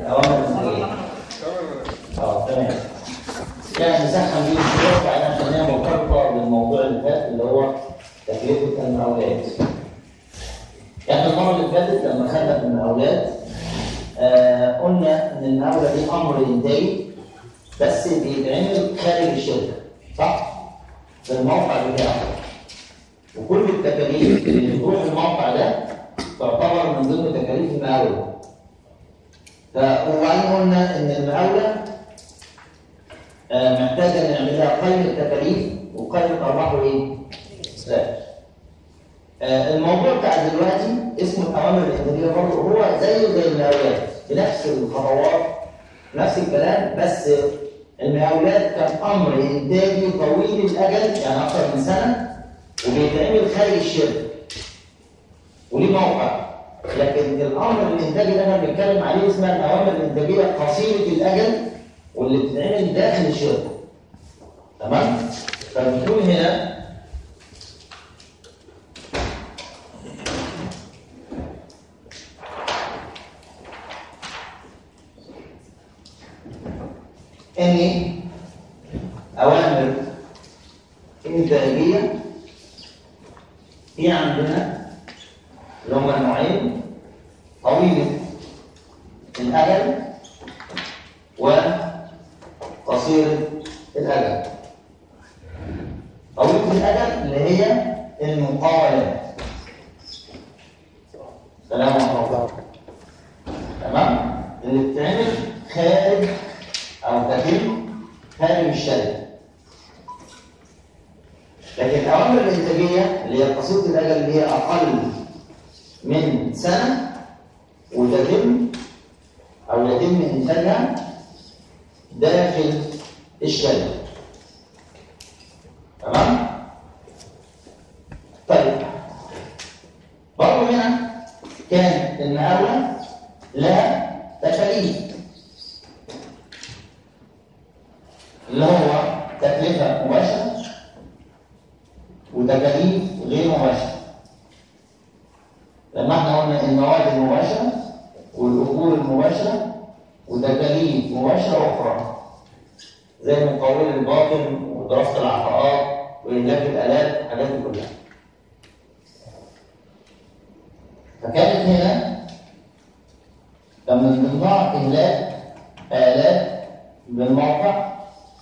الاوامر الانتاجيه اه تمام يعني نسخن بيه شويه وبعدين عشان هي مرتبطه بالموضوع اللي فات اللي هو تكلفه المقاولات احنا المره اللي فاتت لما خدنا في المقاولات آه قلنا ان المقاوله دي امر انتاجي بس بيتعمل خارج الشركه صح؟ في الموقع بتاعه وكل التكاليف اللي بتروح الموقع ده تعتبر من ضمن تكاليف المقاوله ف- وبعدين قلنا ان المقاوله آه، محتاجه نعمل لها قائمه تكاليف وقائمه ارباح وايه؟ لا آه، الموضوع بتاع دلوقتي اسمه الاوامر الانتاجيه برضه هو زيه زي المقاولات بنفس الخطوات نفس الكلام بس المقاولات كان امر انتاجي طويل الاجل يعني اكثر من سنه وبيتعمل خارج الشركه وليه موقع لكن الامر الانتاجي اللي احنا بنتكلم عليه اسمها الاوامر الانتاجيه قصيره الاجل واللي بتتعمل داخل الشركه تمام فبنقول هنا ان اوامر انتاجيه في عندنا اللي هما النوعين طويله الاجل وقصيره الاجل طويله الاجل اللي هي المقاولات سلام عليكم تمام اللي بتتعمل خارج او تتم خارج الشركه لكن الاوامر الانتاجيه اللي هي قصيره الاجل اللي هي اقل من سنه وتتم او يتم انتاجها داخل الشركه تمام طيب برضه هنا كان المقاوله لها تكاليف اللي هو تكلفة مباشرة وتكاليف غير مباشرة لما احنا قلنا المواد المباشرة والأجور المباشرة وتكاليف مباشرة أخرى زي المقاول الباطن ودراسة العطاءات وإنتاج الآلات الحاجات دي كلها فكانت هنا كان من ضمنها إهلاك آلات بالموقع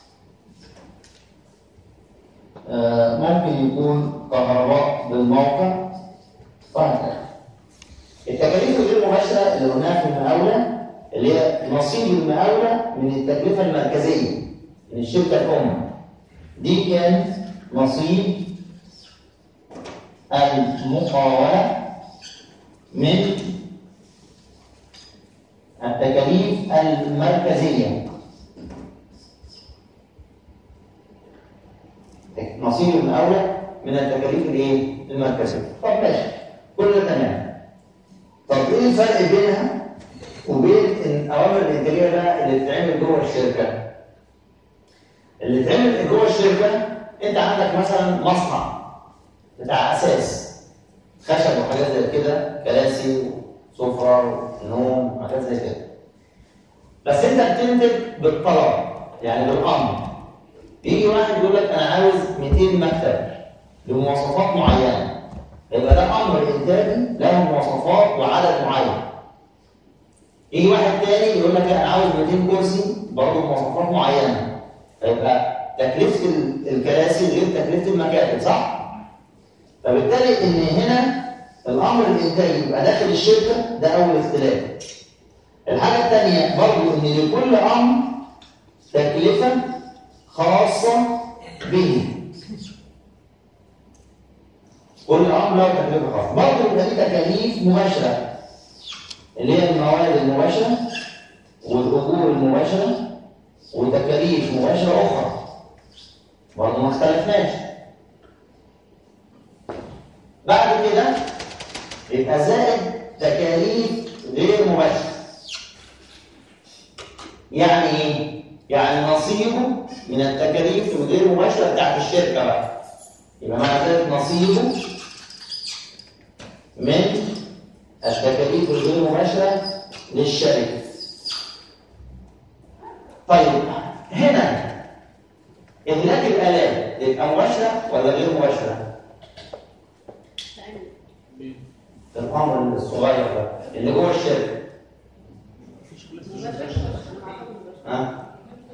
آه، ممكن يكون كهرباء بالموقع وهكذا. التكاليف الغير مباشرة اللي قلناها في المقاولة اللي هي نصيب المقاولة من التكلفة المركزية من الشركة الأم دي كانت نصيب المقاولة من التكاليف المركزية نصيب المقاولة من التكاليف الايه؟ المركزية. طب ماشي كل ده تمام. طب ايه الفرق بينها وبين الاوامر الانتاجيه بقى اللي بتتعمل جوه الشركه؟ اللي بتتعمل جوه الشركه انت عندك مثلا مصنع بتاع اساس خشب وحاجات زي كده كراسي وسفره ونوم وحاجات زي كده. بس انت بتنتج بالطلب يعني بالامر يجي واحد يقول لك انا عاوز 200 مكتب بمواصفات معينه يبقى ده امر انتاجي له مواصفات وعدد معين يجي واحد تاني يقول لك لا انا عاوز 200 كرسي برضه بمواصفات معينه فيبقى تكلفه ال- الكراسي غير تكلفه المكاتب صح؟ فبالتالي ان هنا الامر الانتاجي يبقى داخل الشركه ده اول اختلاف الحاجه الثانيه برضه ان لكل امر تكلفه خاصة به كل أمر له تكلفة خاصة برضه يبقى في تكاليف مباشرة اللي هي المواد المباشرة والأجور المباشرة وتكاليف مباشرة أخرى برضه ما اختلفناش بعد كده يبقى زائد تكاليف غير مباشرة يعني ايه؟ يعني نصيبه من التكاليف الغير مباشره بتاعت الشركه بقى يبقى معنى ذلك نصيبه من التكاليف الغير مباشره للشركه طيب هنا إهلاك الآلات يبقى مباشرة ولا غير مباشرة؟ الأمر الصغير ده اللي جوه الشركة ها؟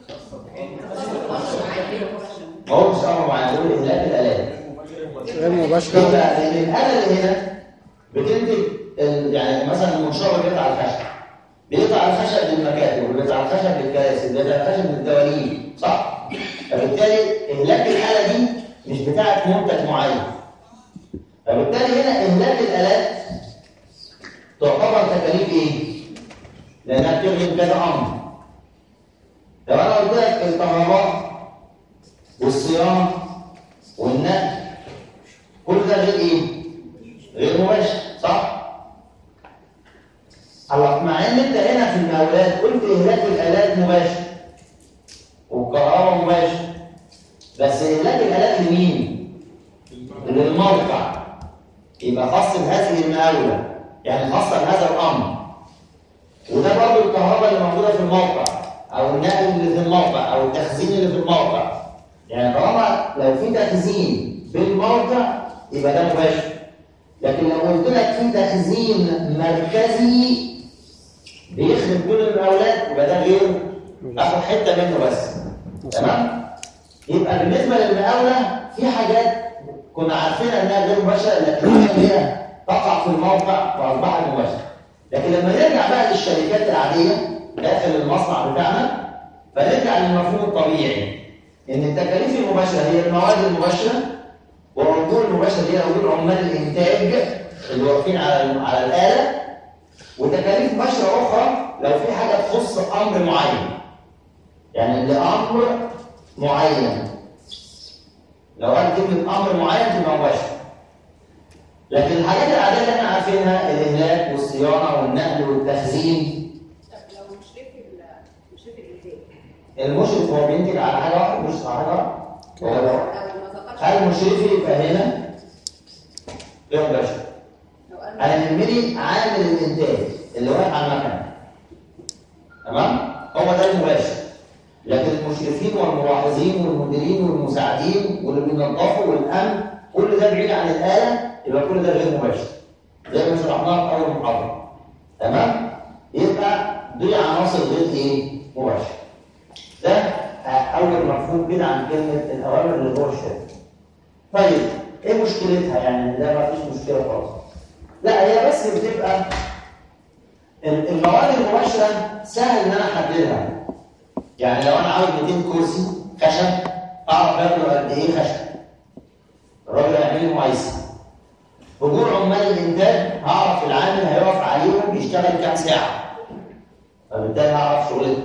ما هو مش أمر معين دول إهلاك الآلات غير مباشرة يبقى لأن الآلة اللي هنا بتنتج ال- يعني مثلا المنشار بيقطع الخشب بيقطع الخشب للمكاتب وبيقطع الخشب للكراسي بيقطع الخشب للدواليب صح؟ فبالتالي إهلاك الآلة دي مش بتاعت منتج معين فبالتالي هنا إهلاك الآلات تعتبر تكاليف إيه؟ لأنها بتخدم كذا أمر لو أنا قلت لك الكهرباء والصيانة والنقل كل ده غير ايه؟ غير مباشر صح؟ الله مع ان انت هنا في المقاولات قلت اهلاك الالات مباشر والكهرباء مباشر بس اهلاك الالات لمين؟ للموقع يبقى خاص بهذه المقاوله يعني خاصه بهذا الامر وده برضه الكهرباء اللي موجوده في الموقع او النقل اللي في الموقع او التخزين اللي في الموقع يعني طالما لو في تخزين بالموقع يبقى ده مباشر لكن لو قلت لك في تخزين مركزي بيخدم كل المقاولات يبقى ده غير اخد حته منه بس تمام يبقى بالنسبه للمقاوله في حاجات كنا عارفينها انها غير مباشره لكن هي تقع في الموقع واصبحت مباشره لكن لما نرجع بقى للشركات العاديه داخل المصنع بتاعنا فنرجع للمفهوم الطبيعي ان التكاليف المباشره هي المواد المباشره والأجور المباشرة دي أجور عمال الإنتاج اللي واقفين على على الآلة وتكاليف مباشرة أخرى لو في حاجة تخص أمر معين يعني لأمر معين لو قال كلمة أمر معين تبقى مباشرة لكن الحاجات العادية اللي احنا عارفينها الإهلاك والصيانة والنقل والتخزين طب لو مشرف ال مشرف الانتاج المشرف هو بينتج على حاجة واحدة مش على حاجة واحدة هو لو ده. ما ذكرش هل مشرفي يبقى هنا غير مباشر لو قال انا يهمني عامل الانتاج اللي واقف على المكنه تمام هو ده المباشر لكن المشرفين والملاحظين والمديرين والمساعدين واللي بينظفوا والامن كل ده بعيد عن الاله يبقى كل ده غير مباشر زي ما شرحناها في اول محاضره تمام يبقى دي عناصر غير ايه مباشر ده اول مفهوم كده عن كلمه الاوامر اللي جوه الشركه طيب ايه مشكلتها يعني لا ما فيش مشكله خالص لا هي بس بتبقى ال- المواد المباشره سهل ان انا احددها يعني لو انا عاوز 200 كرسي خشب اعرف ياكلوا قد ايه خشب الراجل هيعمل لي مقايسه اجور عمال الانتاج هعرف العامل هيقف عليهم بيشتغل كام ساعه فبالتالي هعرف شغلته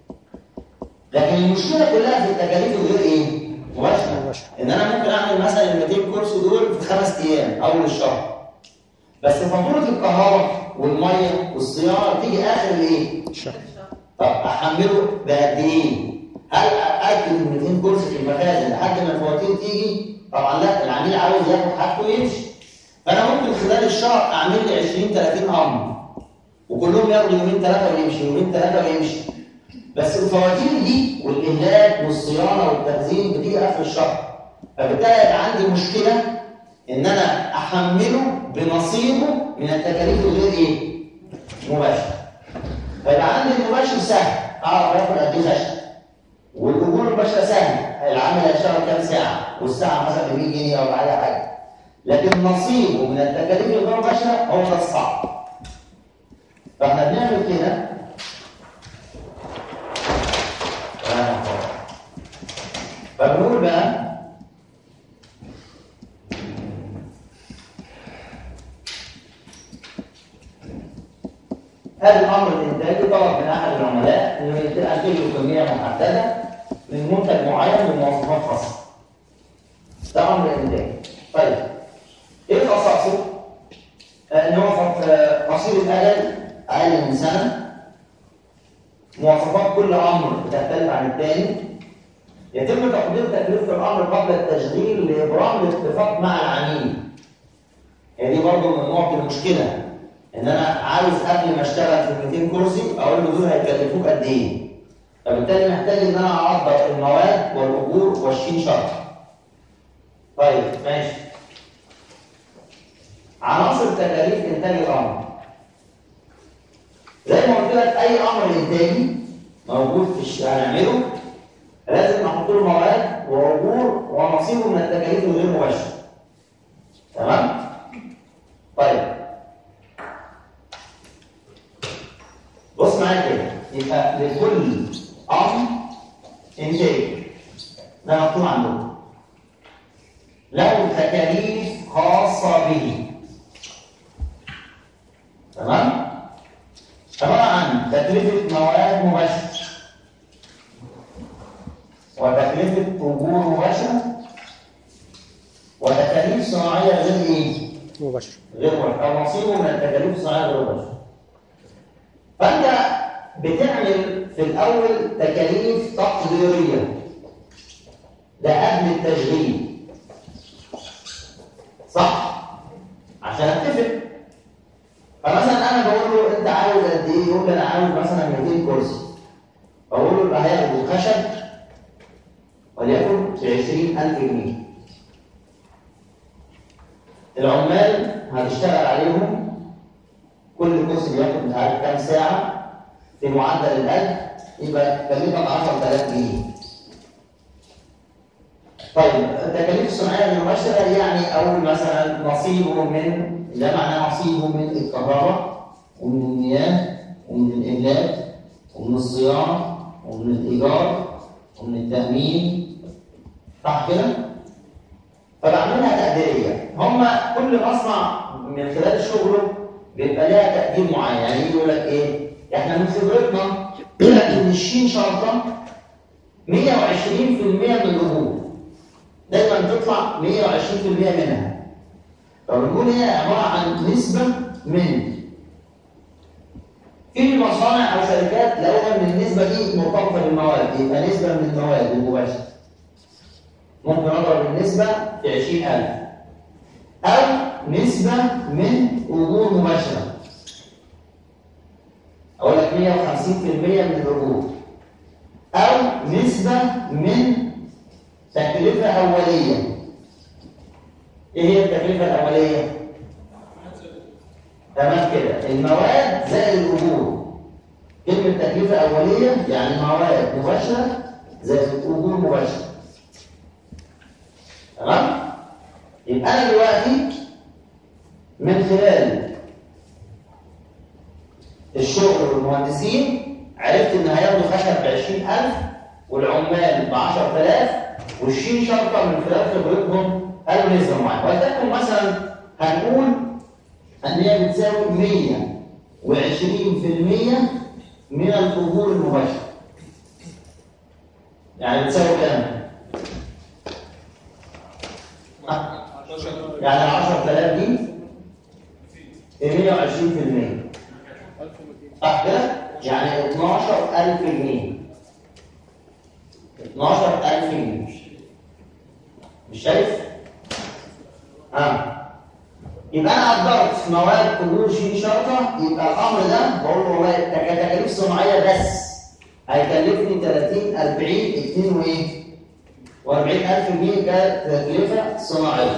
لكن المشكله كلها في التكاليف الغير ايه؟ مباشره مباشرة. ان انا ممكن اعمل مثلا ال 200 كرسي دول في خمس ايام اول الشهر بس فاتوره الكهرباء والميه والصيانه بتيجي اخر الايه؟ الشهر طب احمله بقد ايه؟ هل اكل ال 200 كرسي في المخازن لحد ما الفواتير تيجي؟ طبعا لا العميل عاوز ياخد حاجته ويمشي فانا ممكن خلال الشهر اعمل لي 20 30 امر وكلهم ياخدوا يومين ثلاثه ويمشي يومين ثلاثه ويمشي بس الفواتير دي والاهلاك والصيانه والتخزين بتيجي اخر الشهر فبالتالي يبقى عندي مشكله ان انا احمله بنصيبه من التكاليف الغير ايه؟ مباشره فيبقى عندي المباشر سهل اعرف ياخد قد ايه خشب والاجور المباشره سهل العامل هيشتغل كام ساعه والساعه مثلا ب 100 جنيه او اي حاجه لكن نصيبه من التكاليف الغير مباشره هو ده الصعب فاحنا بنعمل كده فبنقول بقى هذا الامر الانتاجي طلب من احد العملاء انه ينتج له كميه محدده من منتج معين بمواصفات خاصه. ده امر انتاجي. طيب ايه خصائصه؟ آه، ان هو فق- آه، قصير الاجل اقل من سنه مواصفات كل امر بتختلف عن الثاني يتم تقدير تكلفه الامر قبل التشغيل لابرام الاتفاق مع العميل هي دي برضه من نقط المشكله ان انا عاوز قبل ما اشتغل في 200 كرسي اقول له دول هيكلفوك قد ايه فبالتالي محتاج ان انا اعبر المواد والاجور والشين شرط طيب ماشي عناصر تكاليف انتاج الامر زي ما قلت لك اي امر انتاجي موجود في الش... هنعمله لازم نحط له مواد واجور ونصيبه من التكاليف الغير مباشره تمام طيب بص معايا كده يبقى لكل امر انتاج ده مكتوب عندكم له تكاليف خاصه به تمام عباره عن تكلفه مواد مباشره وتكلفه اجور مباشره وتكاليف صناعيه غير ايه؟ مباشر غير مباشره او نصيبه من التكاليف الصناعيه غير مباشره فانت بتعمل في الاول تكاليف تقديريه ده قبل التشغيل صح عشان اتفق فمثلا انا بقول له انت عاوز قد ايه يقول لي انا عاوز مثلا 200 كرسي بقول له يبقى هياخدوا خشب وليكن ب 20000 جنيه العمال هتشتغل عليهم كل كرسي بياخد مش عارف كام ساعه في معدل الألف يبقى تكلفك 10000 جنيه طيب التكاليف الصناعيه المباشره يعني اول مثلا نصيبه من ده معناه نصيبه من الكهرباء ومن المياه ومن الاملاك ومن الصيانه ومن الايجار ومن التامين صح كده؟ فبعملها تقديريه هم كل مصنع من خلال شغله بيبقى لها تقدير معين يعني يجي يقول لك ايه؟ احنا من خبرتنا يقول لك ان الشين شرطه 120% من الاجور دايما تطلع 120% منها فبنقول هي عباره عن نسبه من في مصانع او شركات لقوها ان النسبه دي مرتبطه بالمواد يبقى نسبه من المواد المباشره ممكن اضرب النسبه في 20000 او نسبه من اجور مباشره اقول لك 150% من الاجور او نسبه من تكلفة أولية إيه هي التكلفة الأولية؟ تمام كده المواد زائد الأجور كلمة تكلفة أولية يعني مواد مباشرة زائد أجور مباشرة تمام؟ يبقى أنا دلوقتي من خلال الشغل والمهندسين عرفت إن هياخدوا خشب ب 20000 والعمال ب 10000 والشين شرطة من خلال خبرتهم قالوا نسبة معينة ولتكن مثلا هنقول أن هي بتساوي 120% من الأجور المباشرة يعني بتساوي كام؟ يعني ال 10000 دي 120% صح كده؟ يعني 12000 جنيه 12000 جنيه مش شايف؟ اه يبقى انا قدرت مواد اجور شين شرطه يبقى الامر ده بقول له والله كتكاليف صناعيه بس هيكلفني 30 40 2 وايه؟ و40000 جنيه كتكلفه صناعيه.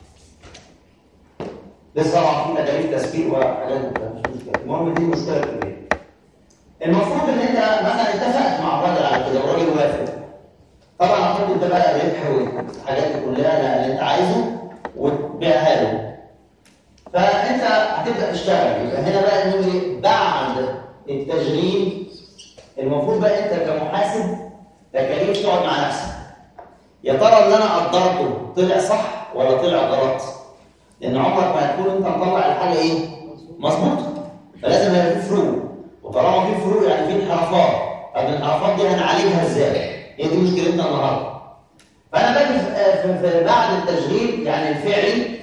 لسه طبعا في تكاليف تسويق وحاجات مش مشكله، المهم دي مشكله كبيره. المفروض ان انت مثلا اتفقت مع الراجل على كده والراجل وافق. طبعا هتاخد انت بقى الربح والحاجات دي كلها اللي انت عايزه وتبيعها له. فانت هتبدا تشتغل يبقى هنا بقى نيجي بعد التشغيل المفروض بقى انت كمحاسب تكاليف تقعد مع نفسك. يا ترى اللي انا قدرته طلع صح ولا طلع غلط؟ لان عمرك ما هتكون انت مطلع الحاجه ايه؟ مظبوطه. فلازم يبقى في فروق وطالما في فروق يعني في انحرافات طب الانحرافات دي هنعالجها ازاي؟ هي دي مشكلتنا النهارده. فانا باجي في- في- في بعد التشغيل يعني الفعلي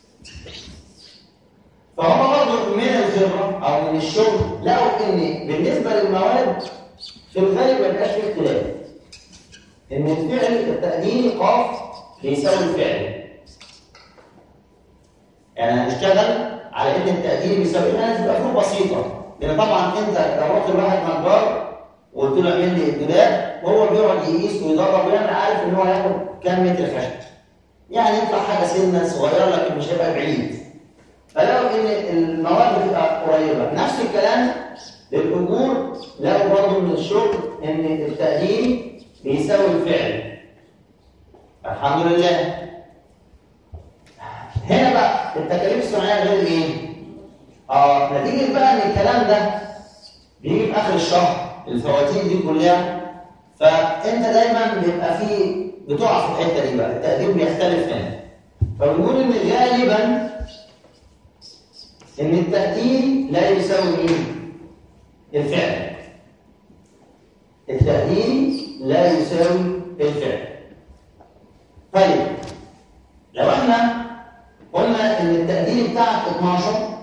فهم برضه من الخبره او من الشغل لقوا ان بالنسبه للمواد في الغالب ما يبقاش فيه اختلاف. ان الفعل التقديري قاف بيساوي الفعل. يعني هنشتغل على ان التقدير بيساوي لها تبقى فروق بسيطه لان طبعا انت لو رحت لواحد نجار وقلت له اعمل لي الدولاب وهو بيقعد يقيس ويدرب ويعمل عارف ان هو هياخد كام متر خشب يعني يطلع حاجه سنه صغيره لكن مش هيبقى بعيد فلو ان المواد بتبقى قريبه نفس الكلام للاجور لو برضه من الشغل ان التقديم بيساوي الفعل الحمد لله هنا بقى التكاليف الصناعيه غير ايه؟ اه نتيجه بقى ان الكلام ده بيجي في اخر الشهر الفواتير دي كلها فانت دايما بيبقى فيه بتقع في الحته دي بقى التقدير بيختلف هنا فبنقول ان غالبا ان التقدير لا يساوي ايه؟ الفعل التقدير لا يساوي الفعل طيب لو احنا قلنا ان التقدير بتاعك 12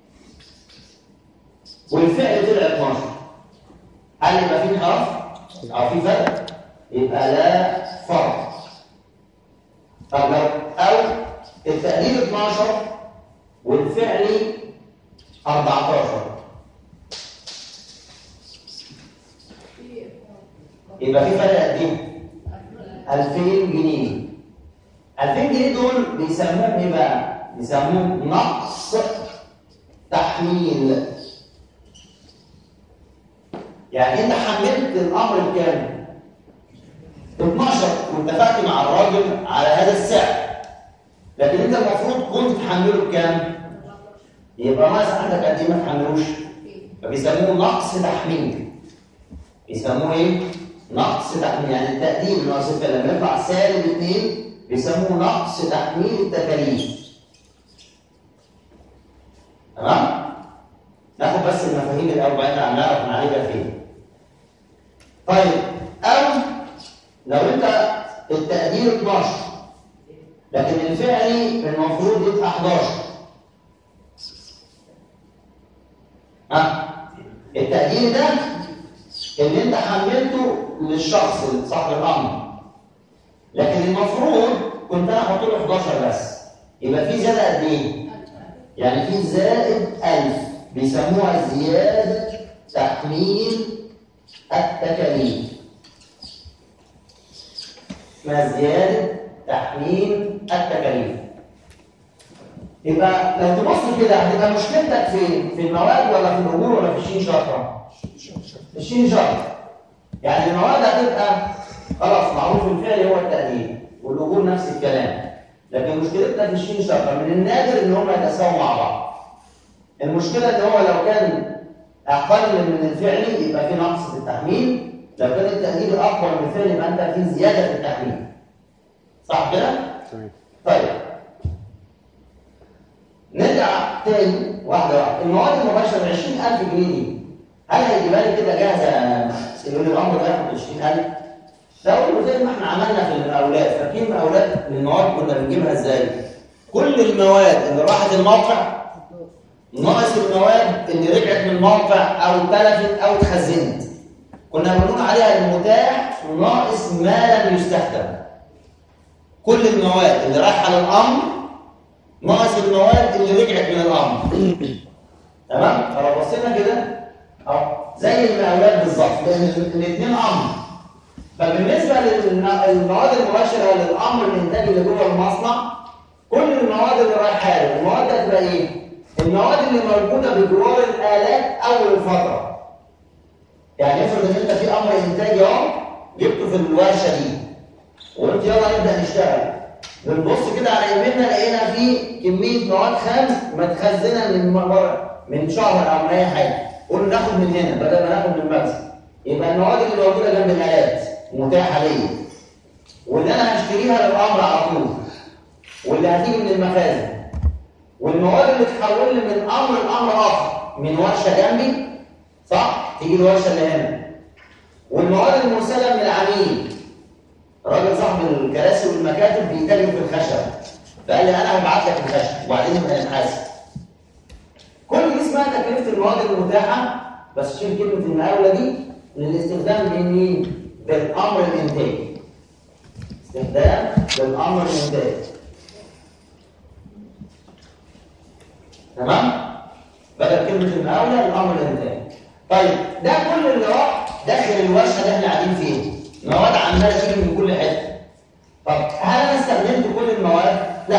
والفعل طلع 12 هل يبقى في انحراف او في فرق يبقى لا فرق طب لو او التقدير 12 والفعل 14 يبقى في فرق قد ايه 2000 جنيه 2000 جنيه دول بيسموهم ايه بقى بيسموهم نقص تحميل يعني انت حملت الامر بكام 12 واتفقت مع الراجل على هذا السعر لكن انت المفروض كنت تحمله بكام يبقى ناقص عندك قد ايه ما تحملوش فبيسموه نقص تحميل بيسموه ايه نقص تحميل يعني التقديم ناقص الفعل لما يطلع سالب 2 بيسموه نقص تحميل التكاليف تمام ناخد بس المفاهيم الاول بعدين عن نعرف نعالجها فين طيب او لو انت التقدير 12 لكن الفعلي المفروض يبقى 11 ها التقدير ده اللي انت حملته للشخص صاحب الامر لكن المفروض كنت انا احط له 11 بس يبقى في زياده قد ايه؟ يعني في زائد 1000 بيسموها زياده تحميل التكاليف اسمها زياده تحميل التكاليف يبقى لو تبص كده هتبقى مشكلتك فين؟ في المواد ولا في الاجور ولا في الشين شطره؟ في الشين شطره يعني المواد هتبقى خلاص معروف الفعل هو التقدير والاجور نفس الكلام لكن مشكلتنا في الشين شطره من النادر ان هم يتساووا مع بعض المشكله ان هو لو كان اقل من الفعل يبقى في نقص في التحميل لو كان التقدير اكبر من الفعل يبقى انت في زياده في التحميل صح كده؟ تمام طيب نرجع تاني واحده واحده المواد المباشره 20000 جنيه دي هل هيجيبها لي كده جاهزه يقول لي الامر ده ياخد 20000 ده اقول له زي ما احنا عملنا في المقاولات فاكرين المقاولات المواد كنا بنجيبها ازاي؟ كل المواد اللي راحت الموقع ناقص المواد اللي رجعت من الموقع او اتلفت او اتخزنت كنا بنقول عليها المتاح ناقص ما لم يستخدم كل المواد اللي رايحه للامر ناقص المواد اللي رجعت من الامر تمام فلو بصينا كده اهو زي المقاولات بالظبط لان الاثنين امر فبالنسبه للمواد المباشره للامر الانتاجي اللي جوه المصنع كل المواد اللي رايحه له المواد دي هتبقى ايه؟ المواد اللي موجوده بجوار الالات اول الفتره يعني افرض ان انت في امر انتاجي اهو جبته في الورشه دي وقلت يلا نبدا نشتغل بنبص كده على يميننا لقينا في كميه مواد خام متخزنه من مرة من شهر او من اي حاجه قلنا ناخد من هنا بدل ما ناخد من المخزن يبقى المواد اللي موجوده جنب الالات متاحه ليا واللي انا هشتريها للامر على طول واللي هتيجي من المخازن والمواد اللي تحول لي من امر لامر اخر من ورشه جنبي صح تيجي الورشه اللي هنا والمواد المرسله من العميل الراجل صاحب الكراسي والمكاتب بيتاجر في الخشب فقال لي انا هبعت لك الخشب وبعدين نبقى نتحاسب كل دي اسمها تكلفه المواد المتاحه بس شيل كلمه المقاوله دي للاستخدام بمين؟ بالامر الانتاجي استخدام بالامر الانتاجي تمام؟ بدل كلمه المقاوله الامر الانتاجي طيب ده كل اللي راح داخل الورشه اللي احنا قاعدين فيها مواد عماله تيجي من كل حته طب هل انا استخدمت كل المواد؟ لا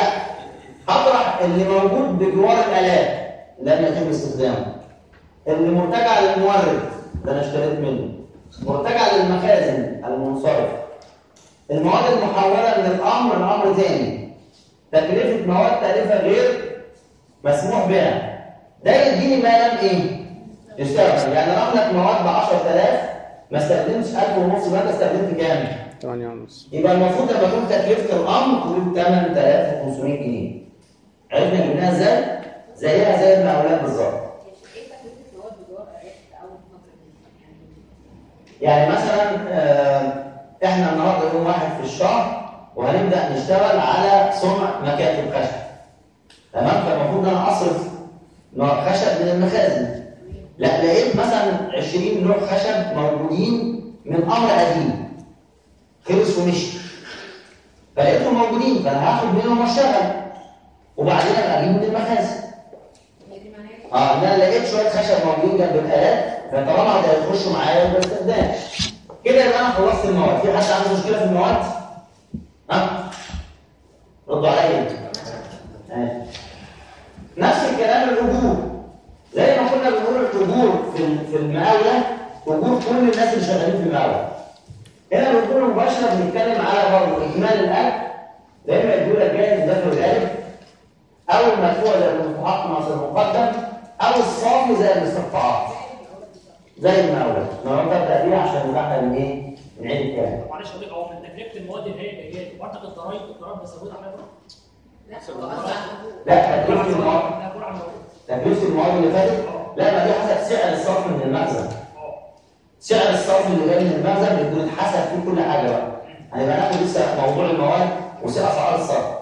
اطرح اللي موجود بجوار الالات لم يتم استخدامه اللي مرتجع للمورد ده انا اشتريت منه مرتجع للمخازن المنصرف المواد المحوله من الامر لامر ثاني تكلفه مواد تالفه غير مسموح بها ده يديني ما لم ايه يشتغل يعني انا عندك مواد ب 10000 ما استخدمتش 1000 ونص يبقى انت استخدمت كام 8 ونص يبقى المفروض لما تكون تكلفه الامر تقول 8500 جنيه عرفنا جبناها ازاي زيها زي المقاولات بالظبط ايه تكلفه مواد بجوار آلات اول فتره دي؟ يعني يعني مثلا آه، احنا النهارده يوم واحد في الشهر وهنبدا نشتغل على صنع مكاتب خشب تمام فالمفروض ان انا اصرف نوع خشب من المخازن لا لقيت مثلا 20 نوع خشب موجودين من امر قديم خلص ومشي فلقيتهم موجودين فانا هاخد منهم واشتغل وبعدين ابقى اجيب من المخازن هي دي معناها اه ان انا لقيت شويه خشب موجودين جنب الالات فطالما ده هيخشوا معايا يبقى استخدام كده يبقى انا خلصت المواد في حد عنده مشكله في المواد؟ ها؟ ردوا عليا آه. نفس الكلام الاجور زي ما كنا بنقول الاجور في في المقاوله اجور كل الناس اللي شغالين في المقاوله هنا الاجور المباشره بنتكلم على برضه اجمالي الاكل يا اما يدوا لك جاهز داخل الالف او المدفوع زي المستحق ناقص المقدم او الصافي زي الاستقطاعات زي المقاولات المقاولات تبدا بيها عشان نبقى من ايه؟ نعيد الكلام معلش اقول لك هو من تكلفه المواد اللي هي جايه برضك الضرايب الضرايب بزودها عليها برضه لا هو قصدي على الأجور. لا تكلفه المواد لا بقول على المواد تكلفه المواد اللي فاتت لا ما دي حسب سعر الصرف من المخزن اه سعر الصرف اللي جاي من المخزن بيكون اتحسب فيه كل حاجه بقى هنبقى ناخد لسه موضوع المواد وسعر اسعار الصرف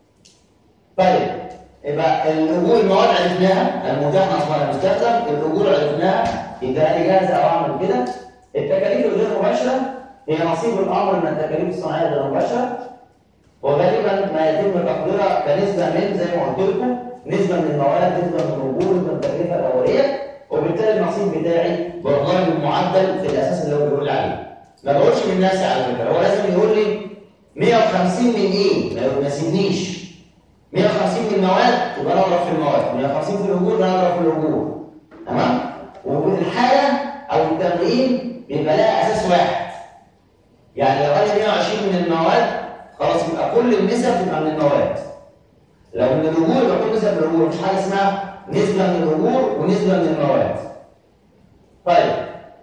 طيب يبقى الاجور المواد عرفناها المتاح اصلا المستخدم الاجور عرفناها يبقى انا جاهز او اعمل كده التكاليف الغير مباشره هي نصيب الامر من التكاليف الصناعيه الغير مباشره وغالبا ما يتم تقديرها كنسبه من زي ما قلت لكم نسبه من المواد نسبه من الاجور نسبه من التكلفه الاوليه وبالتالي النصيب بتاعي بضرب المعدل في الاساس اللي هو بيقول لي عليه ما بقولش من نفسي على فكره هو لازم يقول لي 150 من ايه ما يناسبنيش 150 من المواد يبقى انا اضرب في المواد 150 في الاجور يبقى انا اضرب في الاجور تمام والحاله او التمرين بيبقى لها اساس واحد يعني لو قال لي 120 من المواد خلاص يبقى كل النسب تبقى من المواد لو من الاجور يبقى كل نسب من الاجور مش حاجه اسمها نسبه من الاجور ونسبه من المواد طيب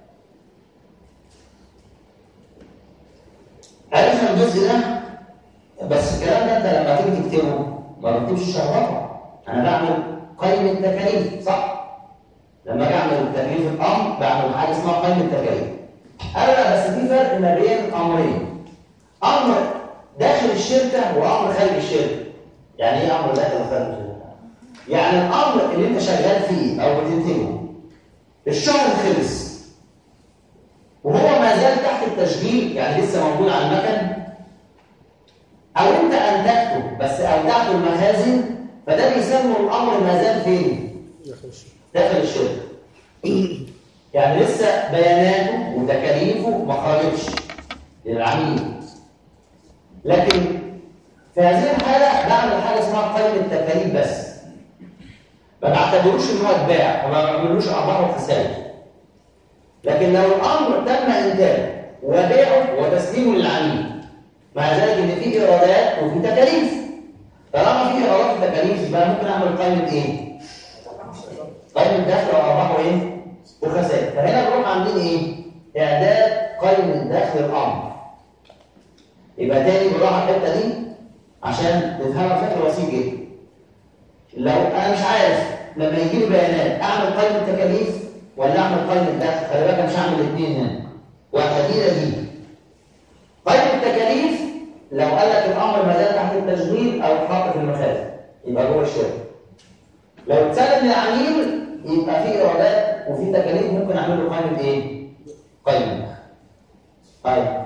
عرفنا الجزء ده بس الكلام ده انت لما تيجي تكتبه ما بكتبش شهرته انا بعمل قائمه تكاليف صح لما اجي اعمل تكليف الامر بعمل حاجه اسمها قائمه تكاليف انا لا بس في فرق ما بين امرين امر داخل الشركه وامر خارج الشركه يعني ايه امر داخل وخارج الشركه يعني الامر اللي انت شغال فيه او بتنتجه الشهر خلص وهو ما زال تحت التشغيل يعني لسه موجود على المكن او انت انتجته بس اودعته المخازن فده بيسموا الامر ما زال فين داخل الشركة داخل الشركه يعني لسه بياناته وتكاليفه ما خرجتش للعميل لكن في هذه الحاله بعمل حاجه اسمها قائمه التكاليف بس ما بعتبروش ان هو اتباع وما بعملوش ارباح وخسائر لكن لو الامر تم انتاجه وبيعه وتسليمه للعميل مع ذلك ان في ايرادات وفي تكاليف طالما في ايرادات وتكاليف يبقى ممكن اعمل قائمه ايه؟ قائمه دخل وارباح وايه؟ وخسائر فهنا بنروح عاملين ايه؟ اعداد قائمه دخل الامر يبقى تاني بروح على الحته دي عشان تفهمها بشكل بسيط جدا لو انا مش عارف لما يجي لي بيانات اعمل قائمه تكاليف ولا اعمل قائمه دخل خلي بالك أنا مش هعمل الاثنين هنا واحده دي ده دي قائمه التكاليف لو قال لك الامر ما زال تحت التشغيل او اتحط في المخازن يبقى جوه الشركه لو اتسلم للعميل يبقى في ايرادات وفي تكاليف ممكن اعمل له قائمه ايه؟ قائمه طيب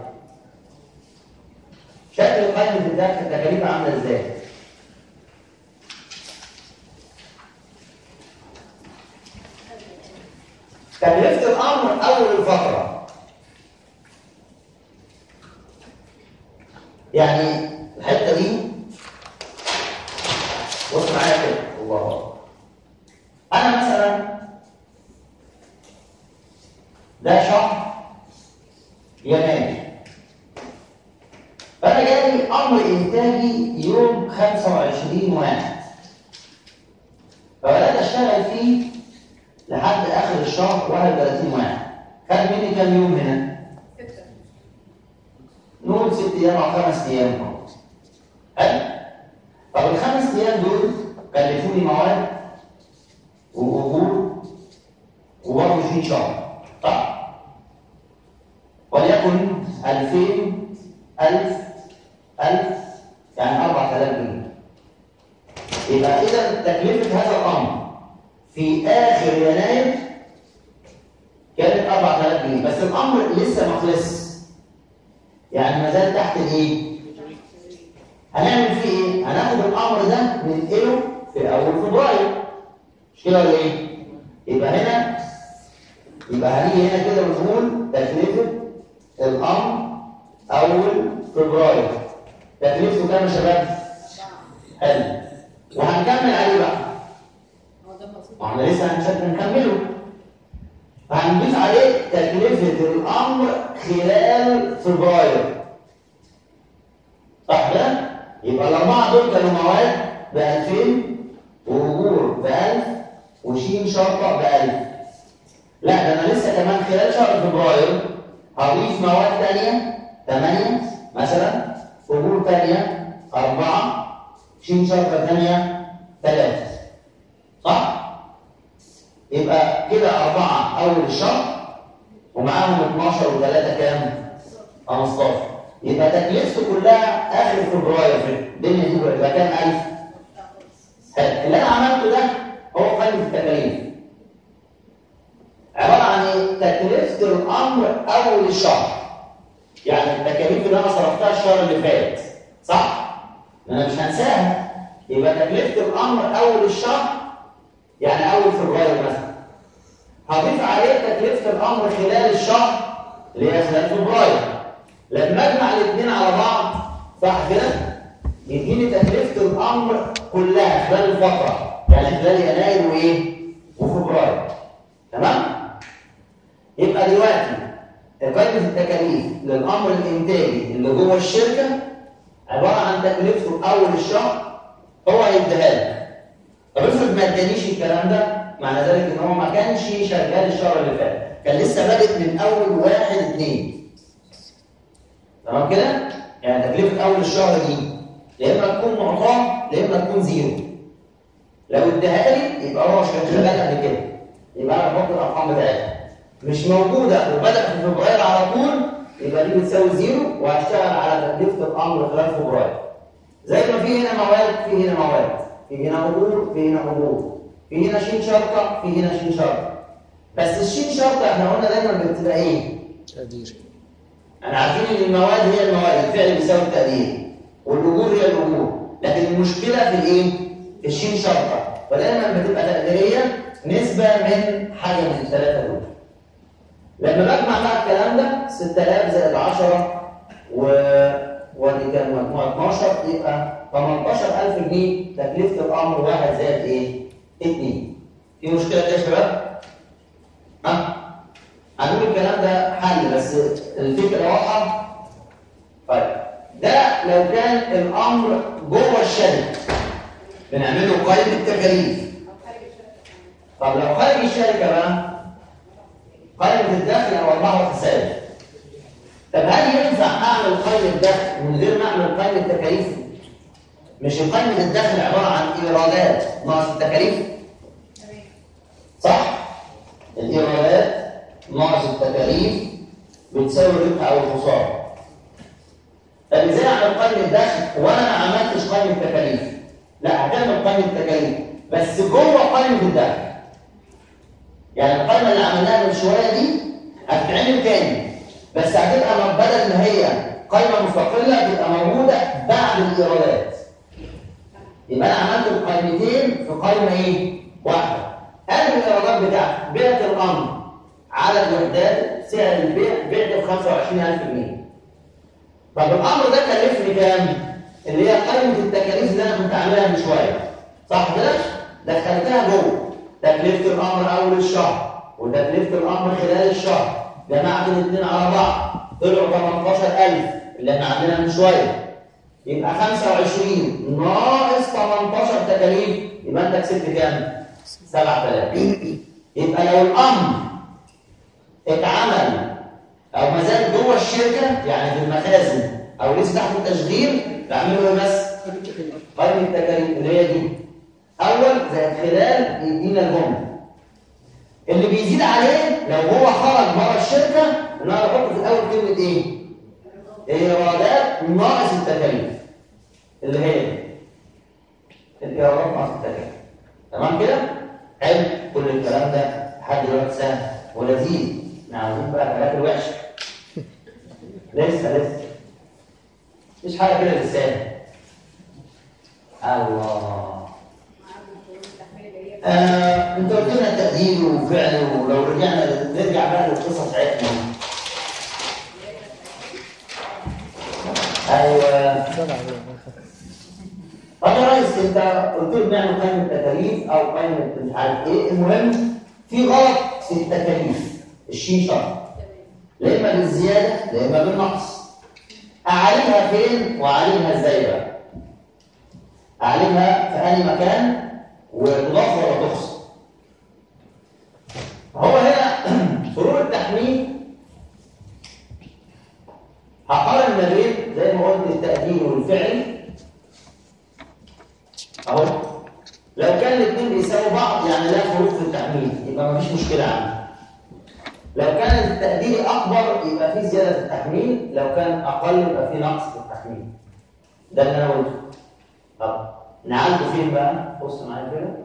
شكل قائمه الدخل التكاليف عامله ازاي؟ تكلفه الامر اول الفتره يعني الحته دي بص معايا كده الله أكبر. انا مثلا ده شهر يناير فانا جالي امر انتاجي يوم 25 واحد فبدات اشتغل فيه لحد اخر الشهر 31 واحد خد مني كام يوم هنا؟ نقول ست ايام او خمس ايام فقط. حلو؟ طب الخمس ايام دول كلفوني مواد واجور وبرضه في شهر صح؟ وليكن 2000 1000 1000 يعني 4000 جنيه يبقى اذا تكلفه هذا الامر في اخر يناير كانت 4000 جنيه بس الامر لسه ما خلصش يعني ما زال تحت الايه؟ هنعمل فيه ايه؟ هناخد الامر ده ننقله في اول فبراير مش كده ولا ايه؟ يبقى هنا يبقى هنيجي هنا كده ونقول تكلفه الامر اول فبراير تكلفته كام يا شباب؟ حلو وهنكمل عليه بقى هو ده المقصود واحنا لسه هنشد نكمله هنضيف عليه تكلفة الأمر خلال فبراير صح كده؟ يبقى الأربعة دول كانوا مواد ب 2000 وأجور ب 1000 وشين شرطة ب 1000 لا ده أنا لسه كمان خلال شهر فبراير هضيف مواد تانية 8 مثلا أجور تانية 4 شين شرطة تانية 3 صح؟ يبقى كده أربعة أول الشهر ومعاهم 12 و3 كام؟ 15 يبقى تكلفته كلها آخر فبراير في الدنيا دي يبقى كام 1000؟ حلو. اللي أنا عملته ده هو قائمة التكاليف عبارة عن إيه؟ تكلفة الأمر أول الشهر يعني التكاليف اللي أنا صرفتها الشهر اللي فات صح؟ أنا مش هنساها يبقى تكلفة الأمر أول الشهر يعني اول فبراير مثلا هضيف عليه تكلفه الامر خلال الشهر اللي هي خلال فبراير لما اجمع الاثنين على بعض صح كده يديني تكلفه الامر كلها خلال الفتره يعني خلال يناير وايه وفبراير تمام يبقى دلوقتي قائمه التكاليف للامر الانتاجي اللي جوه الشركه عباره عن تكلفته اول الشهر هو هيديها لك طب افرض ما ادانيش الكلام ده معنى ذلك ان هو ما كانش شغال الشهر اللي فات كان لسه بادئ من اول واحد اثنين تمام كده؟ يعني تكلفه اول الشهر دي يا اما تكون معطاه يا اما تكون زيرو لو اداها لي يبقى هو مش كان شغال قبل كده يبقى انا بحط الارقام بتاعتها مش موجوده وبدا في فبراير على طول يبقى دي بتساوي زيرو وهشتغل على تكلفه الامر خلال فبراير زي ما في هنا مواد في هنا مواد في هنا أجور في هنا أجور في هنا شين شرطة في هنا شين شرطة بس الشين شرطة احنا قلنا دايما بتبقى ايه؟ تقدير احنا عارفين ان المواد هي المواد الفعل بيساوي التقدير والأجور هي الأجور لكن المشكلة في الايه؟ في الشين شرطة ودايما بتبقى تقديرية نسبة من حاجة من الثلاثة دول لما بجمع بقى الكلام ده 6000 زائد 10 و وادي كام مجموعة 12 يبقى 18000 جنيه تكلفة الأمر واحد زائد إيه؟ 2 في مشكلة دي يا شباب؟ ها؟ هنقول الكلام ده حل بس الفكرة واضحة؟ طيب ده لو كان الأمر جوه الشركة بنعمله قائمة تكاليف او خارج الشركه طب لو خارج الشركة بقى قائمة الدخل أو أرباح وخسائر طب هل ينفع أعمل قائمة دخل من غير ما أعمل قائمة تكاليف؟ مش قائمة الدخل عبارة عن إيرادات ناقص التكاليف؟ تمام صح؟ الإيرادات ناقص التكاليف بتساوي الربح أو الخسارة. طب إزاي أعمل قائمة دخل وأنا ما عملتش قائمة تكاليف؟ لا هتعمل قائمة تكاليف بس جوه قائمة الدخل. يعني القائمة اللي عملناها من شوية دي هتتعمل تاني بس هتبقى من- بدل ما هي قائمة مستقلة تبقى موجودة بعد الإيرادات. يبقى انا عملت القائمتين في قائمه ايه؟ واحده. هذه الايرادات بتاعتي بعت الامر عدد وحدات سعر البيع بعت ب 25000 جنيه. طب الامر ده كلفني كام؟ اللي هي قائمه التكاليف اللي انا كنت عاملها من شويه صح كده؟ دخلتها جوه تكلفه الامر اول الشهر وتكلفه الامر خلال الشهر جمعت الاثنين على بعض طلعوا 18000 اللي احنا عندنا من شويه يبقى 25 ناقص 18 تكاليف يبقى انت كسبت كام؟ 7000 يبقى لو الامر اتعمل او ما زال جوه الشركه يعني في المخازن او لسه تحت التشغيل بعمله إيه بس قائمه التكاليف اللي هي دي اول زائد خلال يدينا الجمله اللي بيزيد عليه لو هو خرج بره الشركه ان انا بحط في الاول كلمه ايه؟ ايرادات ناقص التكاليف اللي هي الايرادات ناقص التكاليف تمام كده؟ حلو كل الكلام ده لحد دلوقتي سهل ولذيذ احنا عاوزين بقى الحاجات الوحشه لسه لسه مفيش حاجه كده لسان الله آه، انت قلت لنا تقدير وفعل ولو رجعنا نرجع بقى للقصص بتاعتنا ايوه سبعة طب يا ريس انت قلت لي بنعمل قائمه تكاليف او قائمه مش عارف ايه المهم في غلط في التكاليف الشين شرط لا اما بالزياده لا اما بالنقص اعالجها فين واعالجها ازاي بقى اعالجها في اي مكان وتضاف ولا تخصم هو هنا فروع التحميل هقارن ما بين زي ما قلت التقدير والفعل اهو لو كان الاثنين بيساووا بعض يعني لا فروق في التحميل يبقى مفيش مشكله عندي لو كان التقدير اكبر يبقى في زياده في التحميل لو كان اقل يبقى في نقص في التحميل ده اللي انا قلته طب نعالجه فين بقى بص معايا كده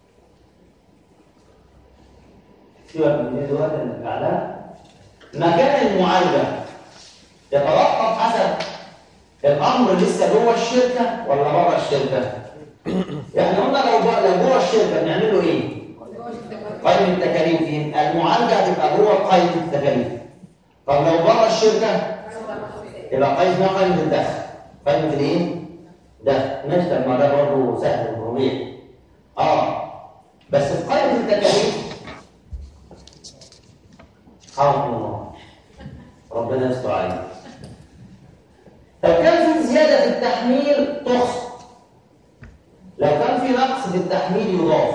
سيبك من دي دلوقتي نرجع لها مكان المعالجه يتوقف حسب الامر لسه جوه الشركه ولا بره الشركه يعني قلنا لو جوه لو جوه الشركه بنعمل له ايه قائمه التكاليف دي المعالجه هتبقى جوه قائمه التكاليف طب لو بره الشركه يبقى قائمه اسمها قائمه الدخل قائمه الايه ده ماشي طب ما ده برضه سهل وطبيعي اه بس في قائمه التكاليف حرم الله ربنا يستر عليك لو كان في زياده في التحميل تخصم لو كان في نقص في التحميل يضاف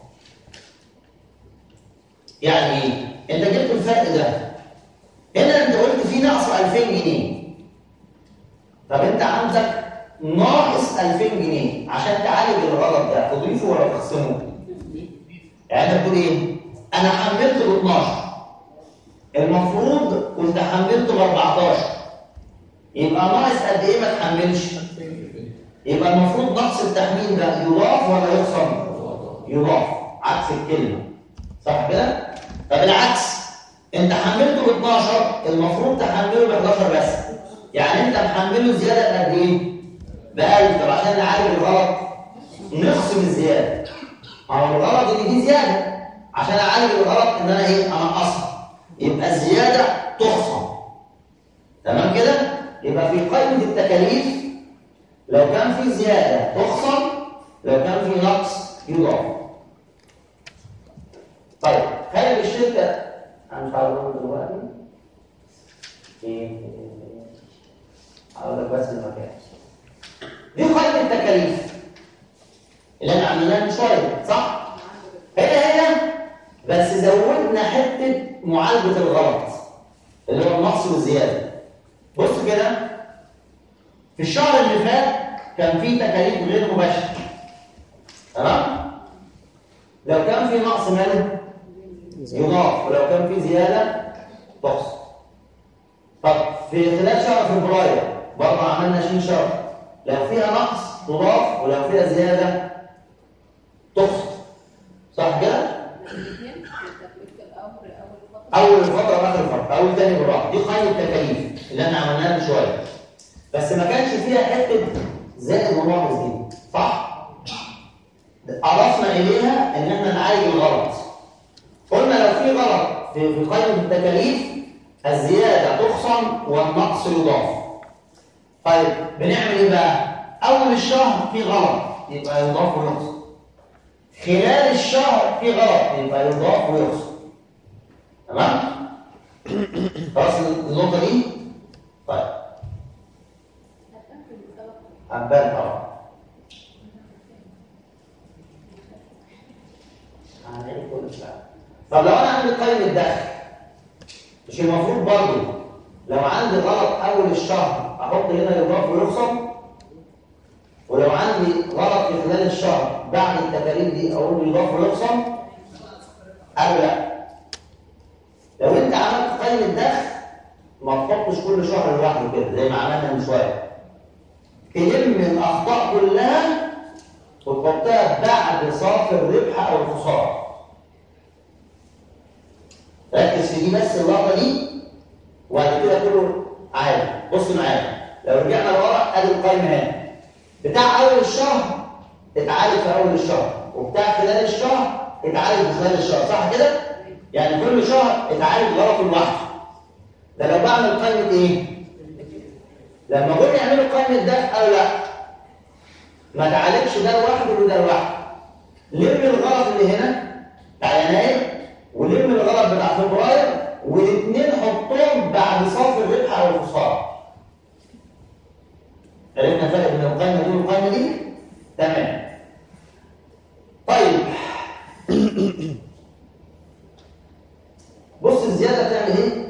يعني ايه انت جبت الفرق ده هنا انت قلت في نقص 2000 جنيه طب انت عندك ناقص 2000 جنيه عشان تعالج الغلط ده تضيفه ولا تخصمه يعني انت بتقول ايه انا حملت ب 12 المفروض كنت حملته ب 14 يبقى ناقص قد ايه ما تحملش يبقى المفروض نقص التحميل ده يضاف ولا يخصم يضاف عكس الكلمه صح كده طب العكس انت حملته ب 12 المفروض تحمله ب 11 بس يعني انت محمله زياده قد ايه ب 1000 طب عشان نعالج الغلط نخصم الزياده ما هو الغلط ان دي زياده عشان اعالج الغلط ان انا ايه انقصها يبقى الزياده تخصم تمام كده يبقى في قائمه التكاليف لو كان في زياده تخصم لو كان في نقص يضاف طيب خارج الشركه انا مش عارف اقول دلوقتي ايه هقول لك بس المكان دي قائمه التكاليف اللي احنا عملناها من شويه صح هنا هنا بس زودنا حته معالجه الغلط اللي هو النقص والزياده بص كده في الشهر اللي فات كان في تكاليف غير مباشره تمام لو كان في نقص ماله يضاف ولو كان في زياده تخصم طب في خلال شهر فبراير برضه عملنا شين شهر لو فيها نقص تضاف ولو فيها زياده تخصم صح كده اول فتره واخر فتره اول تاني بالراحه دي قائمه التكاليف اللي احنا عملناها من شويه بس ما كانش فيها حته زائد وناقص دي صح اضفنا اليها ان احنا نعالج الغلط قلنا لو في غلط في في قائمه التكاليف الزياده تخصم والنقص يضاف طيب بنعمل ايه بقى؟ اول الشهر في غلط يبقى يضاف ويقصد خلال الشهر في غلط يبقى يضاف ويقصد تمام؟ خلاص النقطة دي؟ طيب هنبان طبعا هنعمل كل شيء طب لو انا عندي قيم الدخل مش المفروض برضه لو عندي غلط اول الشهر احط هنا يضاف ويخصم ولو عندي غلط في خلال الشهر بعد التكاليف دي اقول يضاف ويخصم او لا لو انت عملت قيم الدخل ما تحطش كل شهر لوحده كده زي ما عملنا من شويه تلم الاخطاء كلها وتحطها بعد صافي الربح او الخساره ركز في دي بس اللقطه دي وبعد كده كله عادي بص معايا لو رجعنا لورا ادي القايمه هنا بتاع اول الشهر اتعالج في اول الشهر وبتاع خلال الشهر اتعالج في خلال الشهر صح كده يعني كل شهر اتعالج غلط لوحده ده لو بعمل قائمه ايه لما جم يعملوا قائمه ده قالوا لا ما تعالجش ده لوحده وده لوحده لم الغلط اللي هنا بتاع يناير ولم الغلط بتاع فبراير والاثنين حطهم بعد صافي الربح او الخساره عرفنا الفرق بين القائمه دي والقائمه دي تمام طيب بص الزياده بتعمل ايه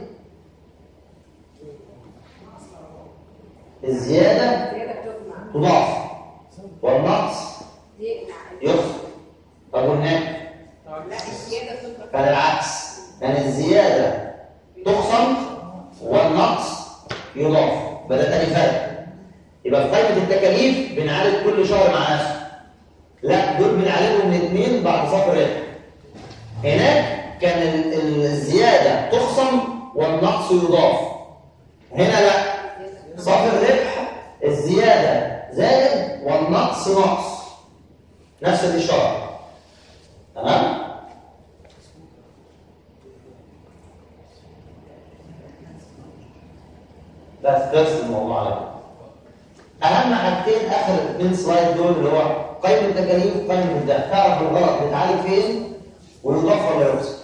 الزياده زيادة بتجمع تضاف والنقص يقنع يخسر طب والنقص لا الزيادة بتجمع كان العكس كان الزيادة تخصم والنقص يضاف بدا تاني فرق يبقى في قائمة التكاليف بنعالج كل شهر مع نفسه لا دول بنعالجهم الاثنين بعد صفر ربح هناك كان ال- ال- الزيادة تخصم والنقص يضاف هنا لا صافي الربح الزيادة زائد والنقص نقص نفس الإشارة تمام؟ بس خلص الموضوع على كده اهم حاجتين اخر اثنين سلايد دول اللي هو قيم التكاليف قيم الدخل تعرف الغلط بيتعالج فين ويضاف ولا يخسر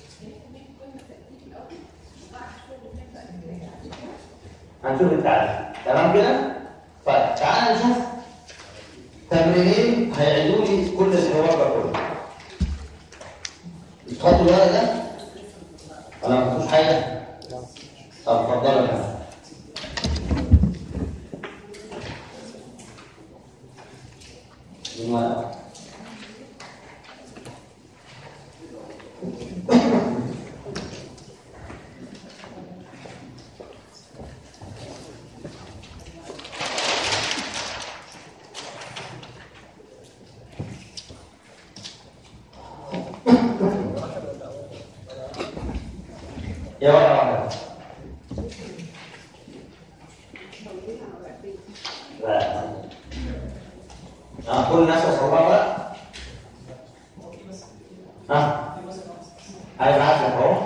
هنشوف التعريف تمام كده طيب تعال نشوف تمرينين هيعيدوا لي كل الحوار ده كله تحطوا الورق ده ولا ما تحطوش حاجه طب اتفضلوا يا جماعه الورق. يا ورقه واحده لا ها كل الناس وصلوا لها ورق ها هيبعت لك اهو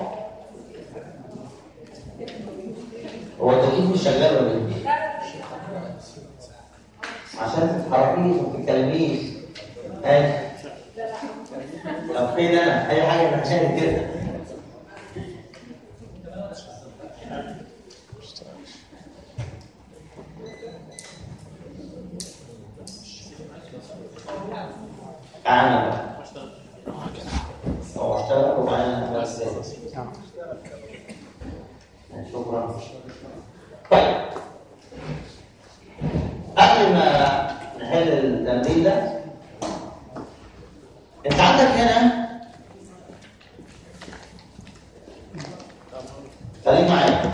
هو التكييف مش شغال ولا ايه؟ عشان تتحركيش وما تتكلميش ايوه طب فين انا؟ اي حاجه عشان كده تعالى بقى هو اشتغل وبعدين بس شكرا طيب قبل ما نحل التمرين ده انت عندك هنا خليك معايا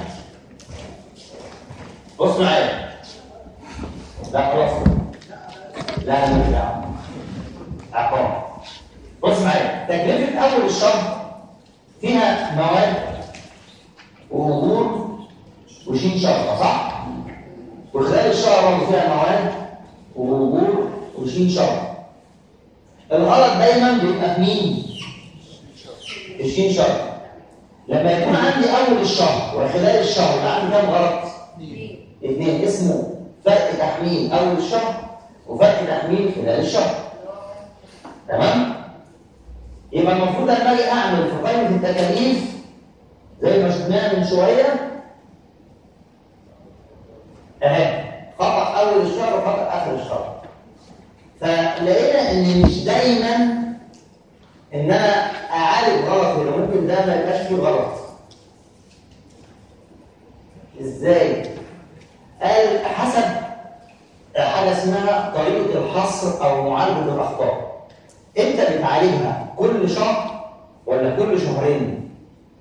بص معايا لا خلاص لا انا مش دعوه عقاب بص معايا تكلفه اول الشهر فيها مواد واجور وشين شرطه صح وخلال الشهر برضه فيها مواد واجور وشين شرطه الغلط دايما بيبقى في مين الشين شرطه لما يكون عندي اول الشهر وخلال الشهر يبقى عندي كام غلط اثنين اسمه فرق تحميل اول الشهر وفرق تحميل خلال الشهر تمام يبقى المفروض لما اجي اعمل في قائمه التكاليف زي ما شفناها من شويه اهي خطا اول الشهر وخطا اخر الشهر فلقينا ان مش دايما ان انا اعالج غلط هنا ممكن ده ما يبقاش فيه غلط ازاي قال حسب حاجه اسمها طريقه الحصر او معالجه الاخطاء انت بتعالجها كل شهر ولا كل شهرين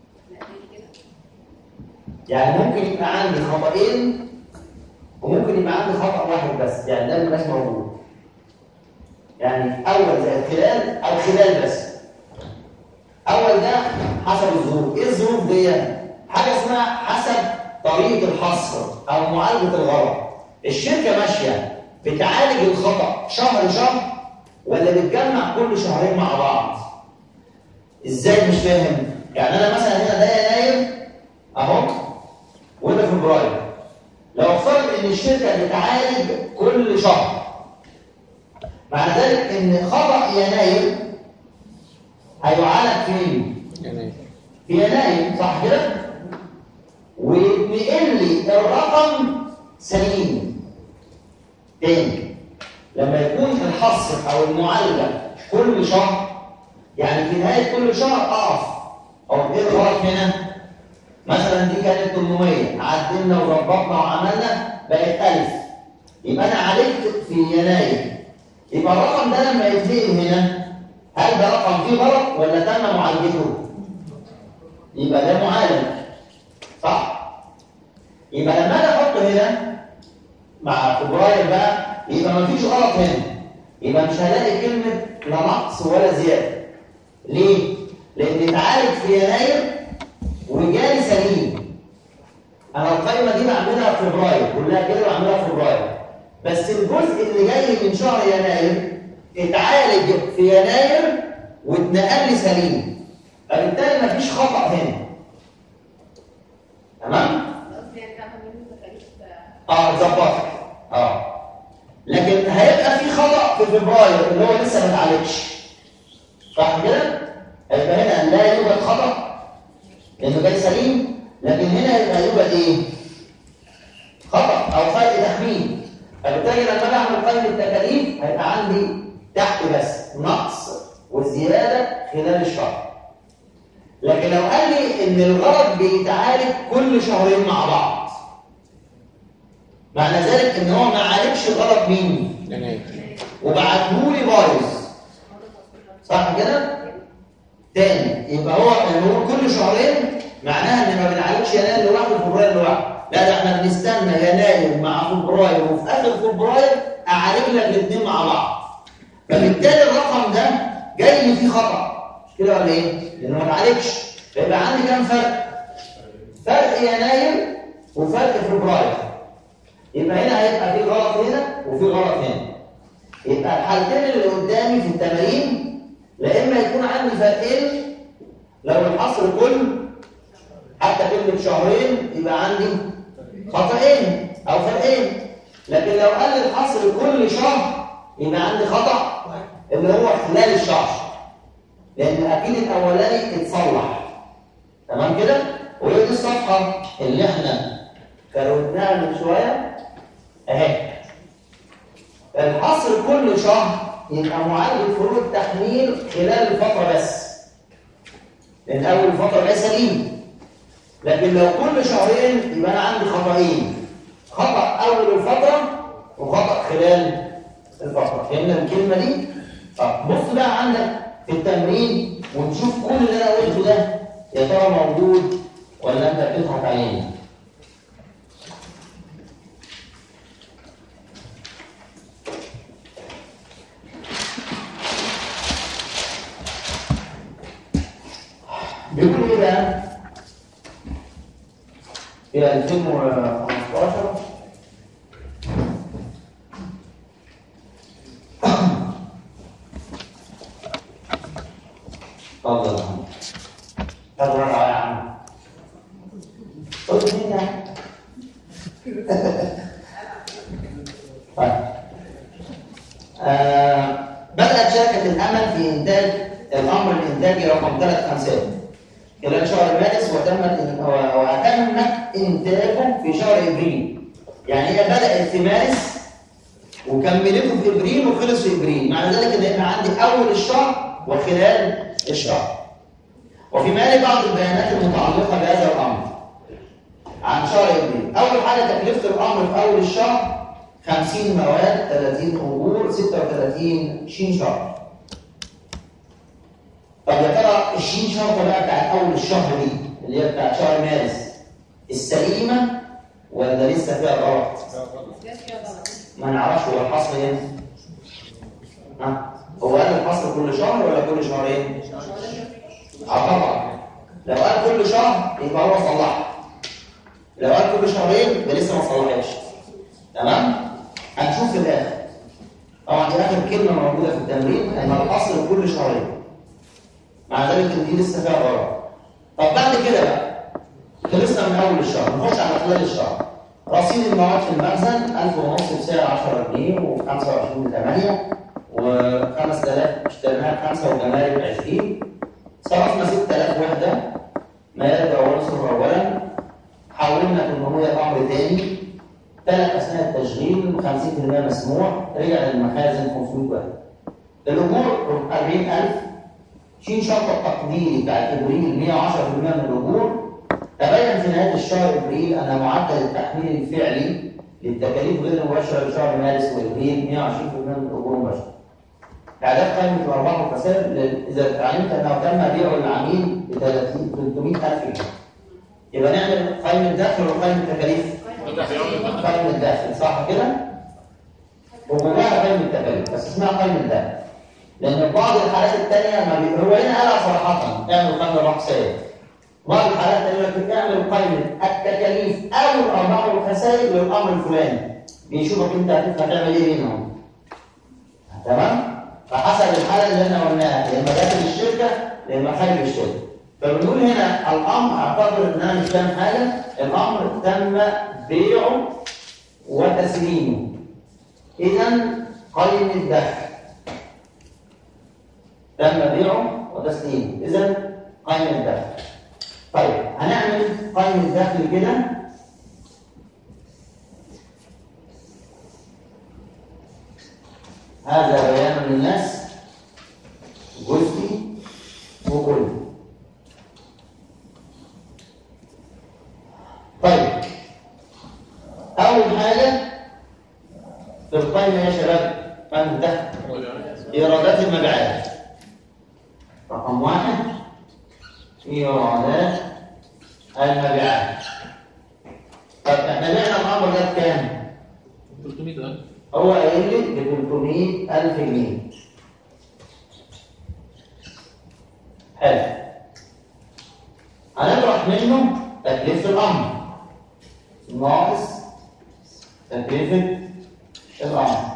يعني ممكن يبقى عندي خطأين وممكن يبقى عندي خطأ واحد بس يعني ده مبقاش موجود يعني اول زائد خلال او خلال بس اول ده حسب الظروف ايه الظروف دي حاجه اسمها حسب طريقه الحصر او معالجه الغلط الشركه ماشيه بتعالج الخطا شهر شهر ولا بتجمع كل شهرين مع بعض ازاي مش فاهم يعني انا مثلا هنا ده يناير اهو وده فبراير لو افترض ان الشركه بتعالج كل شهر مع ذلك ان خطا يناير هيعالج فين يعني في يناير صح كده ويتنقل لي الرقم سليم تاني لما يكون الحصر او المعالجه كل شهر يعني في نهايه كل شهر اقف او ايه الغلط هنا مثلا دي كانت 800 عدلنا وظبطنا وعملنا بقت 1000 يبقى انا عالجت في يناير يبقى الرقم ده لما يتنقل هنا هل ده رقم فيه غلط ولا تم معالجته يبقى ده معالج صح يبقى لما انا احطه هنا مع فبراير بقى يبقى مفيش غلط هنا يبقى مش هلاقي كلمه لا نقص ولا زياده ليه لان اتعالج في يناير وجالي سليم انا القائمه دي بعملها في فبراير كلها كده بعملها في فبراير بس الجزء اللي جاي من شهر يناير اتعالج في يناير واتنقل لي سليم فبالتالي مفيش خطا هنا تمام قصدي يعني تعمل منه تكاليف اه ظبطت اه لكن هيبقى في خطا في فبراير اللي هو لسه ما اتعالجش صح كده هيبقى هنا لا يوجد خطا لانه جاي سليم لكن هنا هيبقى يوجد ايه خطا او فرق تخمين فبالتالي لما اجي اعمل قائمه التكاليف هيبقى عندي تحت بس نقص وزياده خلال الشهر لكن لو قال لي ان الغرض بيتعالج كل شهرين مع بعض معنى ذلك ان هو ما عالجش غلط مني يناير وبعتهولي بايظ صح كده تاني يبقى هو ان هو كل شهرين معناها ان ما بنعالجش يناير لوحده وفبراير لوحده لا ده احنا بنستنى يناير مع فبراير وفي اخر فبراير اعالج لك الاثنين مع بعض فبالتالي الرقم ده جاي لي فيه خطا مش كده ولا ايه؟ لانه ما اتعالجش فيبقى عندي كام فرق؟ فرق يناير وفرق فبراير يبقى هنا هيبقى في غلط هنا وفي غلط هنا يبقى الحالتين اللي قدامي في التمارين لا اما يكون عندي فرقين لو الحصر كل حتى كلمه شهرين يبقى عندي خطأين او فرقين لكن لو قال الحصر كل شهر يبقى عندي خطأ اللي هو خلال الشهر لان اكيد الاولاني اتصلح تمام كده وهي دي الصفحه اللي احنا كروتناها من شويه اهي الحصر كل شهر يبقى معالجه فروق التحميل خلال الفتره بس لان اول فتره ده سليم لكن لو كل شهرين يبقى انا عندي خطأين خطأ اول الفتره وخطأ خلال الفتره فهمنا الكلمه دي طب بص بقى عندك في التمرين ونشوف كل اللي انا قلته ده يا ترى موجود ولا انت بتضحك علينا بيقول ايه بقى في 2015 اتفضل يا عم اتفضل يا عم قلت مين ده؟ الامل في انتاج الامر الانتاجي رقم ثلاث خمسات خلال شهر مارس وتمت وتم انتاجه في شهر ابريل يعني هي بدات في مارس وكملته في ابريل وخلص في ابريل معنى ذلك ان احنا عندي اول الشهر وخلال الشهر وفي مالي بعض البيانات المتعلقه بهذا الامر عن شهر ابريل اول حاجه تكلفه الامر في اول الشهر 50 مواد 30 امور 36 شين شهر طب يا ترى الشين شهر بقى بتاعت اول الشهر دي اللي هي بتاعت شهر مارس السليمه ولا لسه فيها غلط؟ ما نعرفش هو الحصر امتى ها هو قال الحصر كل شهر ولا كل شهرين؟ اه طبعا لو قال كل شهر يبقى هو صلحها لو قال كل شهرين يبقى لسه ما صلحتش تمام؟ هنشوف في الاخر طبعا دي اخر كلمه موجوده في التمرين ان الحصر كل شهرين مع ذلك ان دي لسه فيها غلط طب بعد كده بقى خلصنا من اول الشهر نخش على خلال الشهر رصيد المواد في المخزن 1000 ونص بسعر 10 جنيه و25 8 و5000 اشتريناها 5 وجمارك 20 صرفنا 6000 وحده ما يبدا عنصر اولا حولنا 800 امر تاني ثلاث اثناء التشغيل 50% مسموح رجع للمخازن 500 وحده الاجور 40000 شين شرط التقديري بتاع ابريل 110% من الاجور تبين في نهايه الشهر ابريل ان معدل التحميل الفعلي للتكاليف غير المباشره لشهر مارس وابريل 120% من الاجور المباشره. اعداد قائمه الارباح والخسائر اذا علمت انه تم بيع العميل ب 300000 جنيه. يبقى نعمل قائمه دخل وقائمه تكاليف قائمه دخل صح كده؟ وجواها قائمه تكاليف بس اسمها قائمه دخل. لان بعض الحالات الثانيه ما بي... هو هنا قالها صراحه اعمل قائمه ارباح وخسائر. بعض الحالات الثانيه يقول لك اعمل قائمه التكاليف او الارباح والخسائر للامر الفلاني. بيشوفك انت هتعمل ايه منهم. تمام؟ فحسب الحاله اللي احنا قلناها يا اما داخل الشركه يا اما خارج الشركه. فبنقول هنا الامر اعتبر ان انا مش فاهم حاجه الامر تم بيعه وتسليمه. اذا قائمه دخل. تم بيعه وتسليمه اذا قائمه دخل طيب هنعمل قائمه دخل كده هذا بيان للناس جزئي وكلي طيب اول حاجه في القائمه يا شباب قائمه الدخل ايرادات المبيعات رقم واحد إيرادات المبيعات طب احنا بعنا الأمر ده بكام؟ 300000 هو قايل لي ب 300000 جنيه حلو هنطرح منه تكلفة الأمر ناقص تكلفة الأمر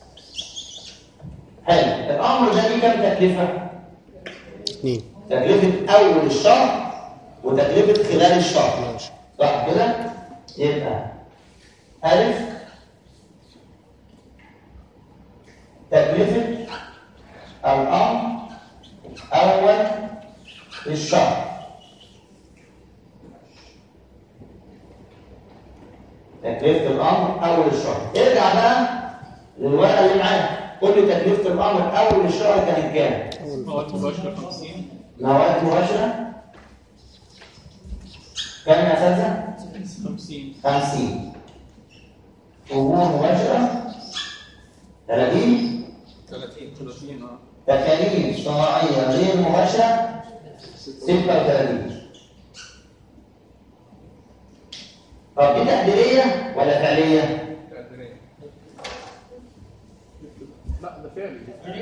حلو الأمر ده ليه كام تكلفة؟ اثنين تكلفة أول الشهر وتكلفة خلال الشهر صح كده؟ يبقى ألف تكلفة الأمر أول الشهر تكلفة الأمر أول الشهر ارجع بقى للورقة اللي معاك قول لي تكلفة الأمر أول الشهر كانت كام؟ مواد مباشره 50 مواد مباشرة كم يا أساتذة؟ 50 50 أمور مباشرة 30 30 30 اه تكاليف صناعية غير مباشرة 36 طب دي تقديرية ولا فعلية؟ لا ده فعلي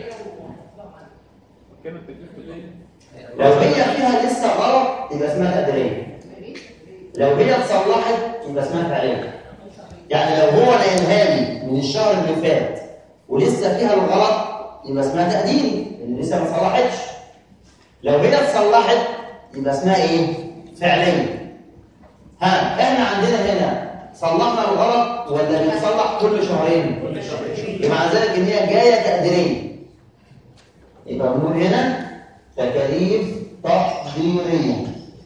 كانت تكلفه ايه؟ لو هي فيها لسه غلط يبقى اسمها تقديرية لو هي اتصلحت يبقى اسمها فعلية يعني لو هو نقلها لي من الشهر اللي فات ولسه فيها الغلط يبقى اسمها تقديري لان لسه ما اتصلحتش لو هي اتصلحت يبقى اسمها ايه؟ فعلية ها احنا عندنا هنا صلحنا الغلط ولا بنصلح كل شهرين؟ كل شهر مع ذلك ان هي جايه تقديريه يبقى بنقول هنا تكاليف تقديرية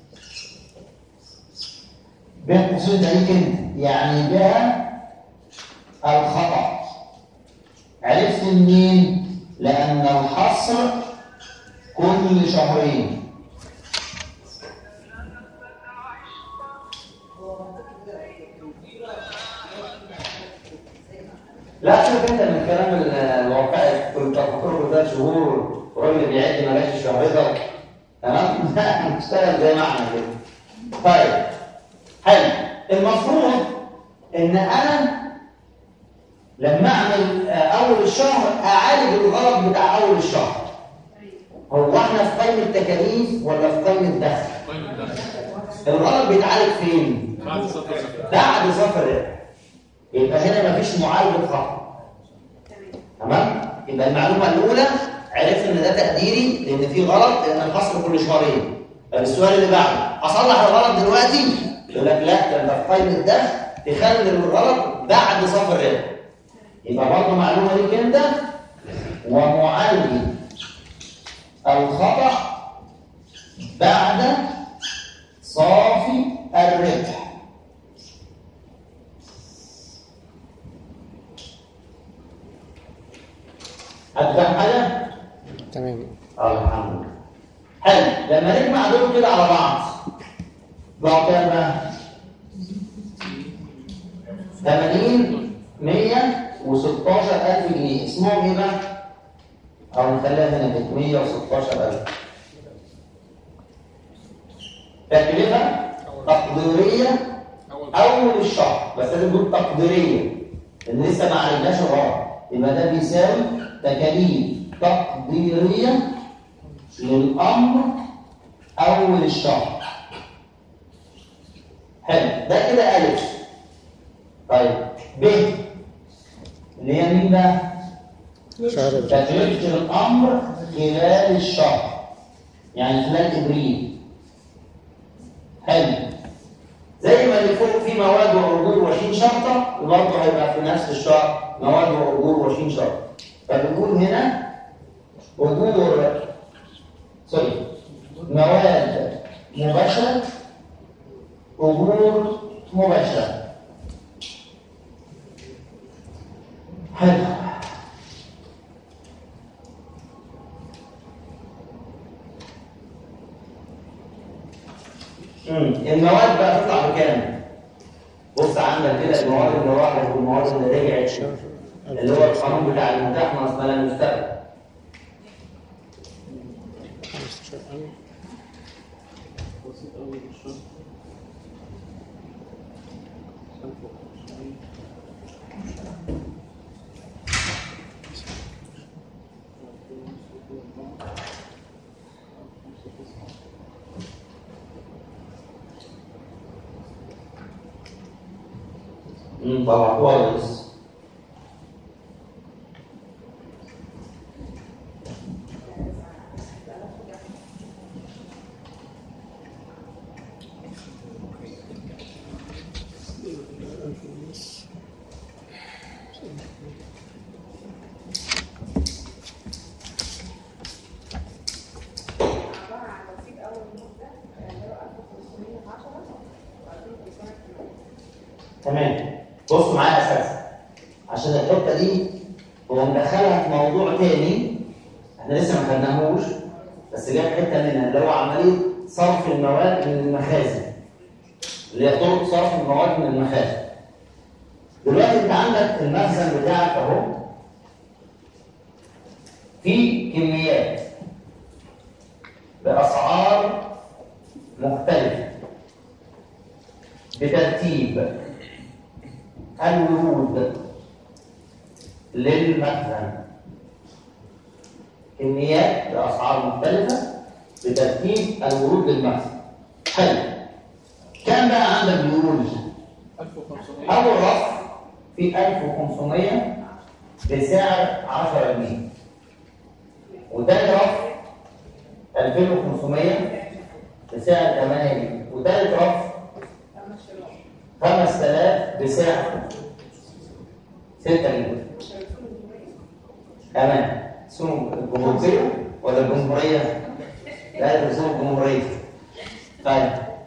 بين قوسين ده كلمة يعني بها الخطأ عرفت منين؟ لأن الحصر كل شهرين لا شوف انت من الكلام ال- الواقعي كنت تفكر ثلاث شهور والراجل بيعد ما جاش شهرتك تمام؟ لا نشتغل زي ما احنا كده. طيب حلو المفروض ان انا لما اعمل آه، اول الشهر اعالج الغلط بتاع اول الشهر هو احنا في قائمه تكاليف ولا في قائمه دخل؟ الغلط بيتعالج فين؟ بعد صفر الربح يبقى هنا مفيش معالجه خطا تمام يبقى المعلومه الاولى عرفت ان ده تقديري لان في غلط لان الحصر كل شهرين طب السؤال اللي بعده اصلح الغلط دلوقتي يقول لك لا ده انت في قائمه الدخل تخلي الغلط بعد صفر الربح يبقى برضه معلومه ليك انت ومعالجه الخطا بعد صافي الربح هتفهم حاجه؟ تمام اه الحمد لله حلو لما نجمع دول كده على بعض بقى كام بقى؟ 80 116 ألف جنيه اسمهم ايه بقى؟ أو نخليها هنا كده 116 ألف تكلفة تقديرية أول الشهر بس لازم نقول تقديرية لأن لسه ما عرفناش الغلط يبقى ده بيساوي تكاليف تقديرية للأمر أول الشهر حلو ده كده ألف طيب ب اللي هي مين بقى؟ شهر الربح. تكلفة الأمر خلال الشهر يعني خلال إبريل حلو زي ما اللي فوق فيه مواد وأجور وعشرين شرطة وبرضه هيبقى في نفس الشهر مواد وأجور وعشرين شرطة فبنقول هنا أجور سوري مواد مباشرة أجور مباشرة حلو مم. المواد بقى تطلع بكام؟ بص عندك كده المواد اللي راحت والمواد اللي رجعت شهر اللي هو القانون بتاع المتاح ناقص ما لا يستقبل 15000 امم طبعا كويس عبارة عن رصيد أول مدة اللي هو 1510 وبعدين سنة تمام بصوا معايا اساسا عشان الحته دي هو مدخلها في موضوع تاني احنا لسه ما خدناهوش بس جاب حته منها اللي هو عمليه صرف المواد من المخازن اللي هي طرق صرف المواد من المخازن دلوقتي انت عندك المخزن بتاعك اهو في كميات باسعار مختلفه بترتيب الورود للمخزن كميات بأسعار مختلفة بترتيب الورود للمخزن حلو كم بقى عندك الورود؟ أول رف في 1500 بسعر 10 جنيه وتاني رف 2500 بسعر 8 جنيه وتالت رف 5000 بسعر 6 جنيه تمام سوم الجمهورية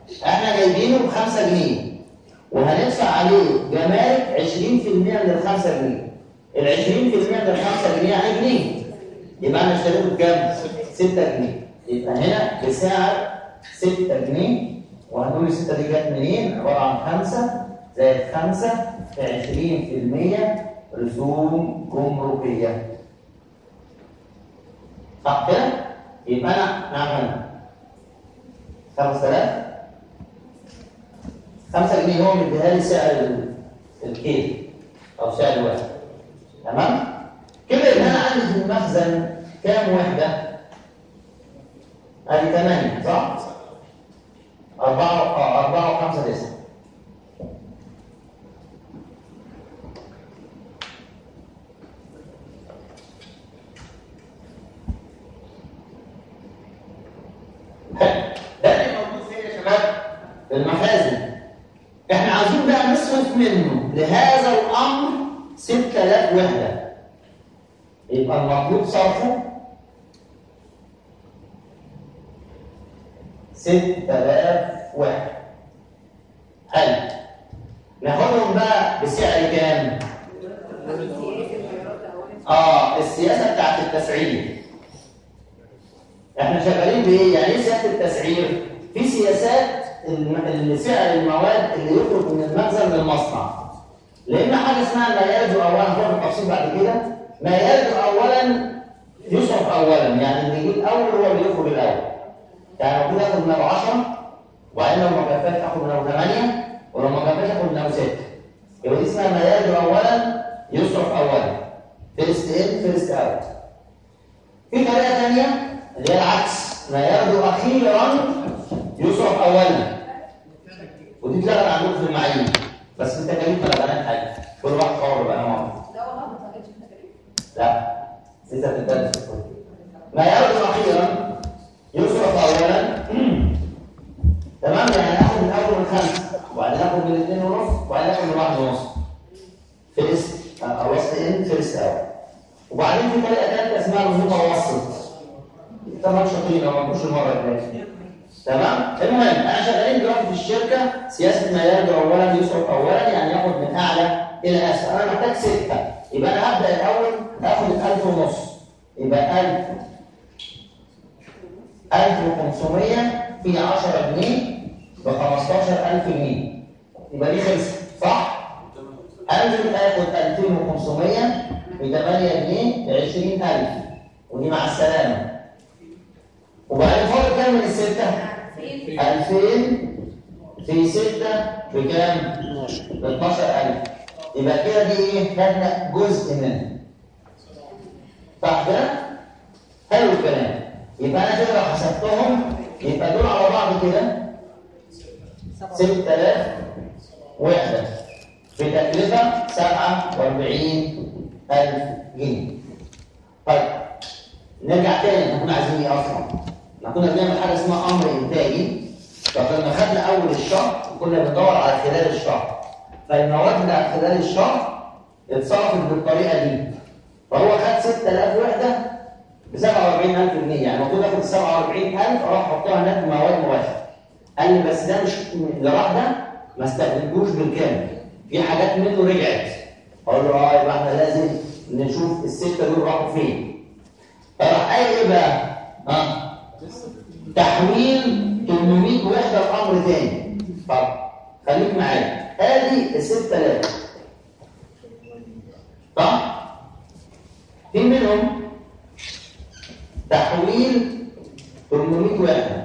احنا جايبينه ب 5 جنيه وهندفع عليه جمارك 20% من ال 5 جنيه ال 20% من ال 5 جنيه يعني جنيه يبقى انا اشتريته بكام؟ 6 جنيه يبقى هنا بسعر 6 جنيه وهنقول ال 6 دي جت منين؟ عباره عن 5 زائد 5 في 20% رسوم جمركيه صح كده؟ يبقى انا نعمل 5000 5 جنيه هو مديها لي سعر ال- الكيلو او سعر الواحد تمام؟ كده يبقى انا عندي في المخزن كام وحده؟ ادي 8 صح؟ 4 اه 4 و5 9 ده اللي موجود فين يا شباب؟ في المخازن احنا عاوزين بقى نصرف منه لهذا الامر 6000 وحده يبقى المطلوب صرفه 6000 وحده حلو ناخدهم بقى بسعر كام؟ اه السياسه بتاعت التسعير احنا شغالين بايه؟ يعني ايه سياسه التسعير؟ في سياسات الم- اللي سعر المواد اللي يخرج من المخزن للمصنع. لان حاجه اسمها ما يرد اولا هو التفصيل بعد كده ما يرد اولا يصرف اولا يعني اللي يجيب اول هو اللي يخرج الاول. يعني المفروض ياخد من ابو 10 وبعدين لو ما كفاش ياخد من ابو 8 ولو ما كفاش ياخد من ابو 6. يبقى دي اسمها ما يرد اولا يصرف اولا. فيرست ان فيرست اوت. في طريقة تانية اللي هي العكس ما يبدو أخيرا يصرف أولا ودي اتلغت عندكم في المعايير بس في التكاليف ما لغناش حاجة كل واحد حر بقى مرة لا والله ما اتسجلش في التكاليف لا لسه بتدرس في الكل. ما يبدو أخيرا يصرف أولا تمام يعني ناخد من أول من خمسة وبعدين ناخد من اثنين ونص وبعدين ناخد من واحد ونص فيرست أو وسط إن فيرست أوت وبعدين في طريقة ثالثة اسمها المتوسط طبعا شاطرين ما مش المره الجايه تمام المهم احنا شغالين دلوقتي في الشركه سياسه ما يرجع اولا يصرف اولا يعني ياخد من اعلى الى اسفل انا محتاج سته يبقى انا هبدا الاول هاخد ال 1000 ونص يبقى 1000 1500 في 10 جنيه ب 15000 جنيه يبقى دي خلصت صح؟ انزل اخد 2500 ب 8 جنيه ب 20000 ودي مع السلامه وبعدين فاضل كام من الستة؟ 2000 في 6 بكام؟ 12 ب 12000 يبقى كده دي ايه؟ خدنا جزء منها صح كده؟ حلو الكلام يبقى انا كده لو حسبتهم يبقى دول على بعض كده 6000 وحدة بتكلفة 47000 جنيه طيب نرجع تاني احنا كنا عايزين ايه اصلا؟ احنا كنا بنعمل حاجه اسمها امر انتاجي فكنا خدنا اول الشهر وكنا بندور على خلال الشهر فالمواد بتاعت خلال الشهر اتصرفت بالطريقه دي فهو خد 6000 وحده ب 47000 جنيه يعني المفروض ياخد ال 47000 اروح احطها هناك في مواد مباشره قال لي بس ده مش اللي راح ده ما استخدمتوش بالكامل في حاجات منه رجعت اقول له اه يبقى احنا لازم نشوف السته دول راحوا فين راح قال ايه بقى؟ ها؟ تحويل 800 وحده في امر تاني. طب خليك معايا. ادي ال 6000. صح؟ في منهم تحويل 800 وحده.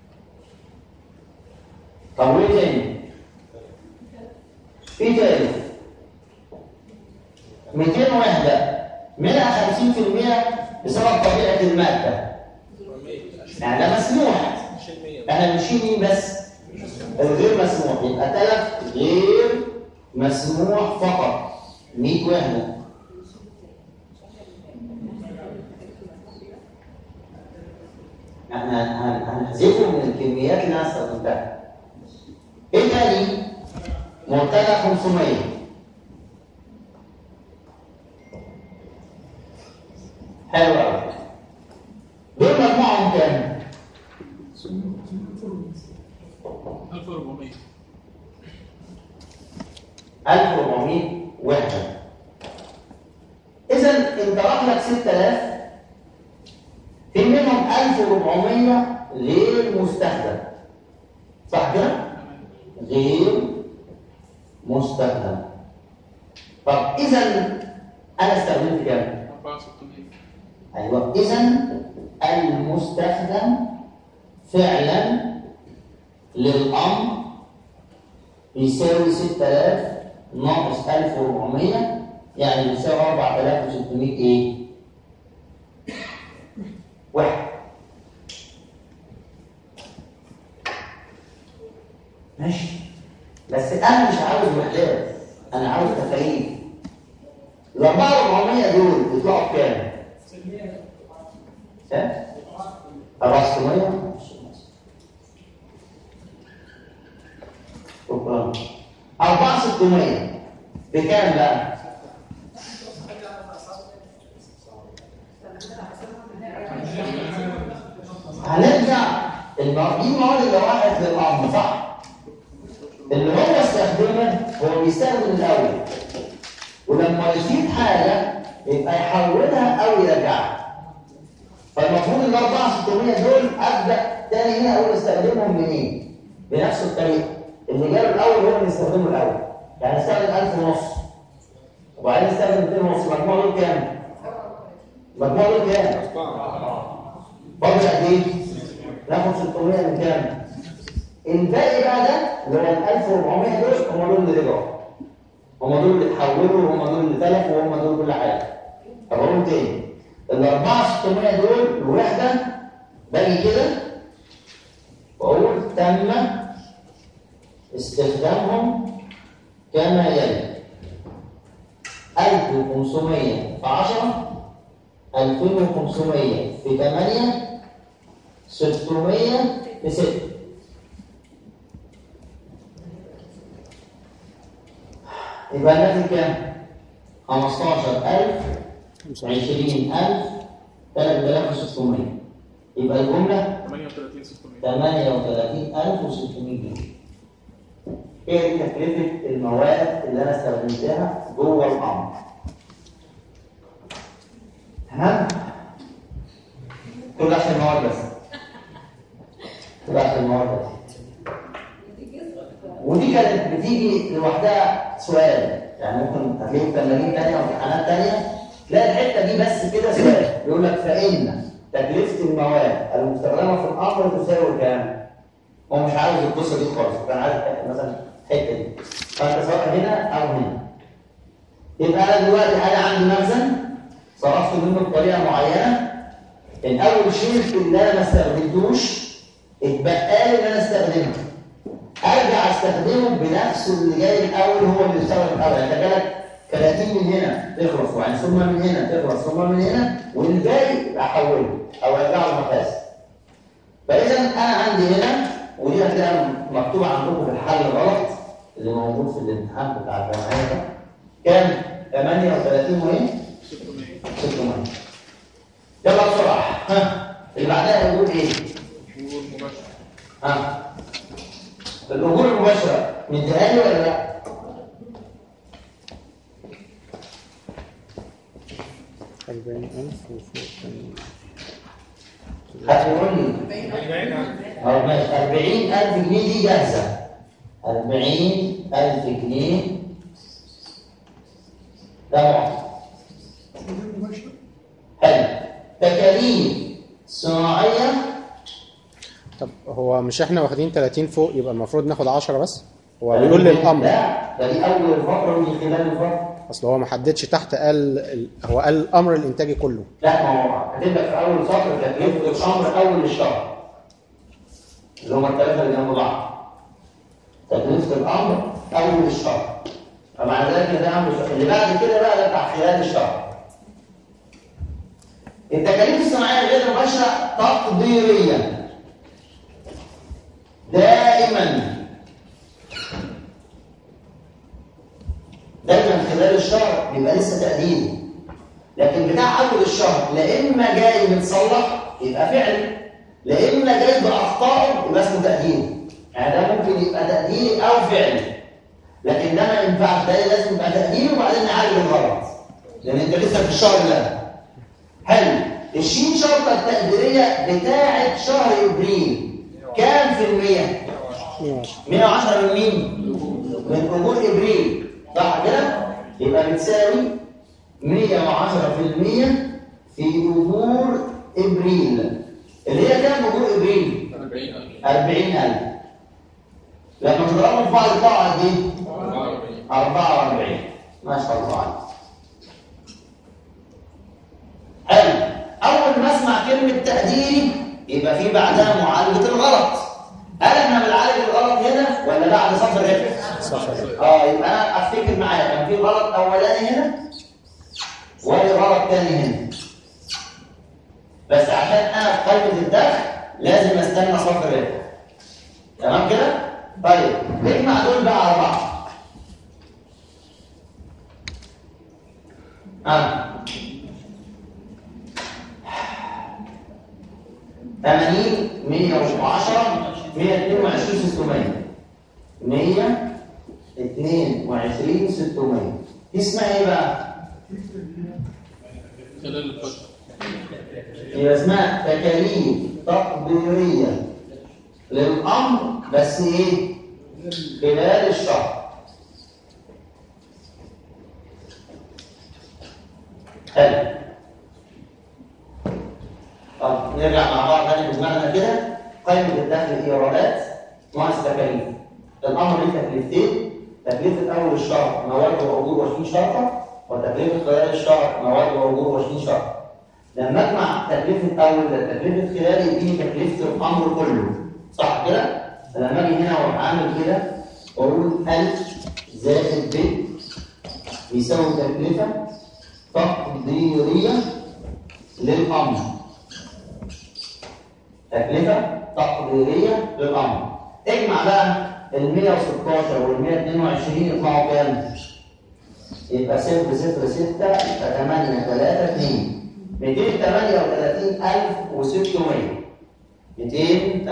طب وايه تاني؟ في تالت 200 وحده منها 50% بسبب طبيعه الماده. يعني ده مسموح احنا بنشيل مين بس الغير مسموح يبقى تلف غير مسموح فقط 100 وحده احنا هن- هنحذفه من الكميات اللي انا استخدمتها ايه تاني مرتجع 500 حلو قوي دول مجموعهم كام 1400 1400 وحدة إذا انت راح لك 6000 في منهم 1400 غير مستخدم صح كده؟ غير مستخدم طب إذا أنا استخدمت كام؟ 4600 أيوه إذا المستخدم فعلا للأمر بيساوي 6000 ناقص 1400 يعني بيساوي 4600 إيه؟ واحد ماشي بس أنا مش عاوز وحدات أنا عاوز تفاريق ال 4400 دول يطلعوا بكام؟ كام؟ 400 شكرا 4600 بكام بقى؟ هنرجع الم- دي مواد اللوائح للأمر صح؟ اللي هو استخدمه هو بيستخدم الأول ولما يزيد حاجة يبقى يحولها أو يرجعها فالمفروض ال 4600 دول ابدا تاني هنا اقول استخدمهم منين؟ بنفس الطريقه اللي جاله الاول هو اللي يستخدمه الاول يعني استخدم 1000 ونص وبعدين استخدم 200 ونص مجموع دول كام؟ مجموع دول كام؟ فاضل قد ايه؟ ناخد 600 من كام؟ الباقي بقى ده اللي هو ال 1400 دول هم دول اللي رجعوا هم دول اللي اتحولوا وهم دول اللي تلفوا وهم دول كل حاجه طب اقول تاني ال 4600 دول الوحده باجي كده واقول تم استخدامهم كما يلي 1500 في 10 2500 في 8 600 في 6 يبقى الناتج كام؟ 15000 20000 3600 يبقى الجملة 38600 38600 جنيه هي دي تكلفة المواد اللي أنا استخدمتها جوه الأمر تمام؟ كل عشان المواد بس كل عشان المواد بس ودي كانت بتيجي لوحدها سؤال يعني ممكن هتلاقي تمارين تانية وامتحانات تانية تلاقي الحتة دي بس كده سؤال بيقول لك فإن تكلفة المواد المستخدمة في الأمر تساوي كام؟ هو مش عاوز القصة دي خالص كان عايز مثلا الحتة دي فأنت سواء هنا أو هنا يبقى أنا دلوقتي أنا عندي مخزن صرفت منه بطريقة معينة الأول شيء اللي أنا ما استخدمتوش اتبقى لي إن أنا استخدمه ارجع استخدمه بنفسه اللي جاي الاول هو اللي اشتغل الاول يعني جالك 30 من هنا تخلص وبعدين ثم من هنا تخلص ثم من هنا والباقي احوله او ارجعه المخازن فاذا انا عندي هنا ودي هتلاقيها مكتوبه عندكم في الحل غلط اللي موجود في الامتحان بتاع الجمعيه ده كام 38 وايه 600 600 يلا بسرعه ها اللي بعدها يقول ايه شهور مباشرة ها الأجور المباشرة مديها لي ولا لا؟ أربعين ألف وفوق كان- هتقول لي أو ماشي 40000 جنيه دي جاهزة 40000 جنيه ده معطى حلو تكاليف صناعية طب هو مش احنا واخدين 30 فوق يبقى المفروض ناخد 10 بس هو بيقول لي الامر لا ده دي أول الفقرة ودي خلال الفقرة اصل هو ما حددش تحت قال ال- هو قال الامر الانتاجي كله لا ما هو هتبدأ في أول سطر تكلفة الأمر أول الشهر اللي هما الثلاثة اللي جنب بعض تكلفة الأمر أول الشهر فمع ذلك ده أمر الشهر اللي بعد كده بقى ده بتاع خلال الشهر التكاليف الصناعية غير المباشرة تقديريا دائما دايما خلال الشهر بيبقى لسه تقديري لكن بتاع اول الشهر لا اما جاي متصلح يبقى فعل لا اما جاي باخطائه يبقى اسمه تقدير يعني ده ممكن يبقى تقديري او فعلي لكن ده ما ينفعش ده لازم يبقى تقديري وبعدين نعالج الغلط لان انت لسه في الشهر اللي قبله. حلو الشين شرطه التقديريه بتاعه شهر ابريل كام في المية؟ 110 110 من مين؟ من اجور ابريل صح كده؟ يبقى بتساوي 110% في اجور ابريل اللي هي كام اجور ابريل؟ 40000 40000 لما تضربهم في بعض يطلعوا قد ايه؟ 44 44 ما شاء الله عليك حلو اول ما اسمع كلمه تقديري يبقى في بعدها معالجه الغلط هل احنا بنعالج الغلط هنا ولا بعد صفر ربح صفر اه يبقى انا افتكر معايا كان في غلط اولاني هنا وفي غلط تاني هنا بس عشان انا في قائمه الدخل لازم استنى صفر ربح تمام كده طيب نجمع دول بقى على بعض اه 80 110 122 600 122 600 دي اسمها ايه بقى؟ خلال الفترة يبقى اسمها تكاليف تقديرية للأمر بس ايه؟ خلال الشهر حلو طب نرجع مع بعض تاني بدماغنا كده قائمة الدخل إيرادات ناقص تكاليف الأمر ليه تكلفتين تكلفة أول الشهر مواد وأجور وعشرين شرطة وتكلفة خلال الشهر مواد وأجور وعشرين شرطة لما أجمع تكلفة أول ده تكلفة خلال يديني تكلفة الأمر كله صح كده؟ فلما أجي هنا وأروح عامل كده وأقول ألف زائد ب يساوي تكلفة تقديرية للأمر تكلفة تقديرية للأمر اجمع بقى ال 116 وال 122 يطلعوا كام؟ يبقى 0 0 6 يبقى 8 3 2 238600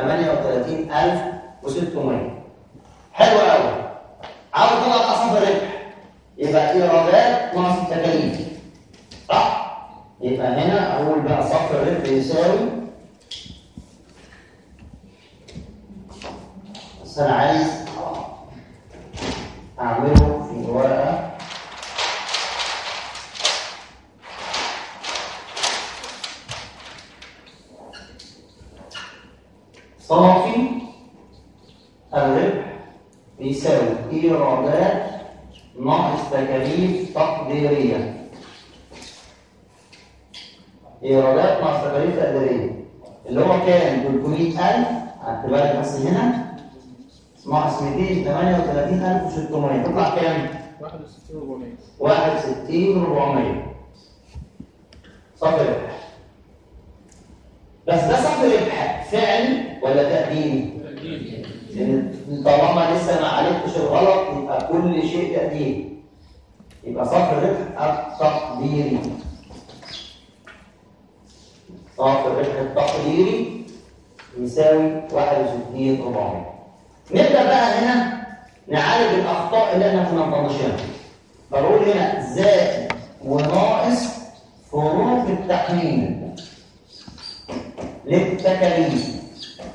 238600 حلو قوي عاوز طلع اصل الربح يبقى ايرادات ناقص التكاليف صح؟ يبقى هنا اقول بقى صف الربح يساوي بس انا عايز اعمله في ورقه صافي الربح بيساوي ايرادات ناقص تكاليف تقديريه ايرادات ناقص تكاليف تقديريه اللي هو كان 300000 هتبقى بس هنا ناقص 238600 تطلع كام؟ 61400 61 400 صافي ربح بس ده صافي ربح فعلي ولا تقديري؟ تأكيد لأن طالما لسه ما عالجتش الغلط يبقى كل شيء تقديري يبقى صافي الربح التقديري صافي الربح التقديري يساوي 61 400 نبدأ بقى هنا نعالج الأخطاء اللي احنا كنا مطنشينها فنقول هنا زائد وناقص فروق التحميل للتكاليف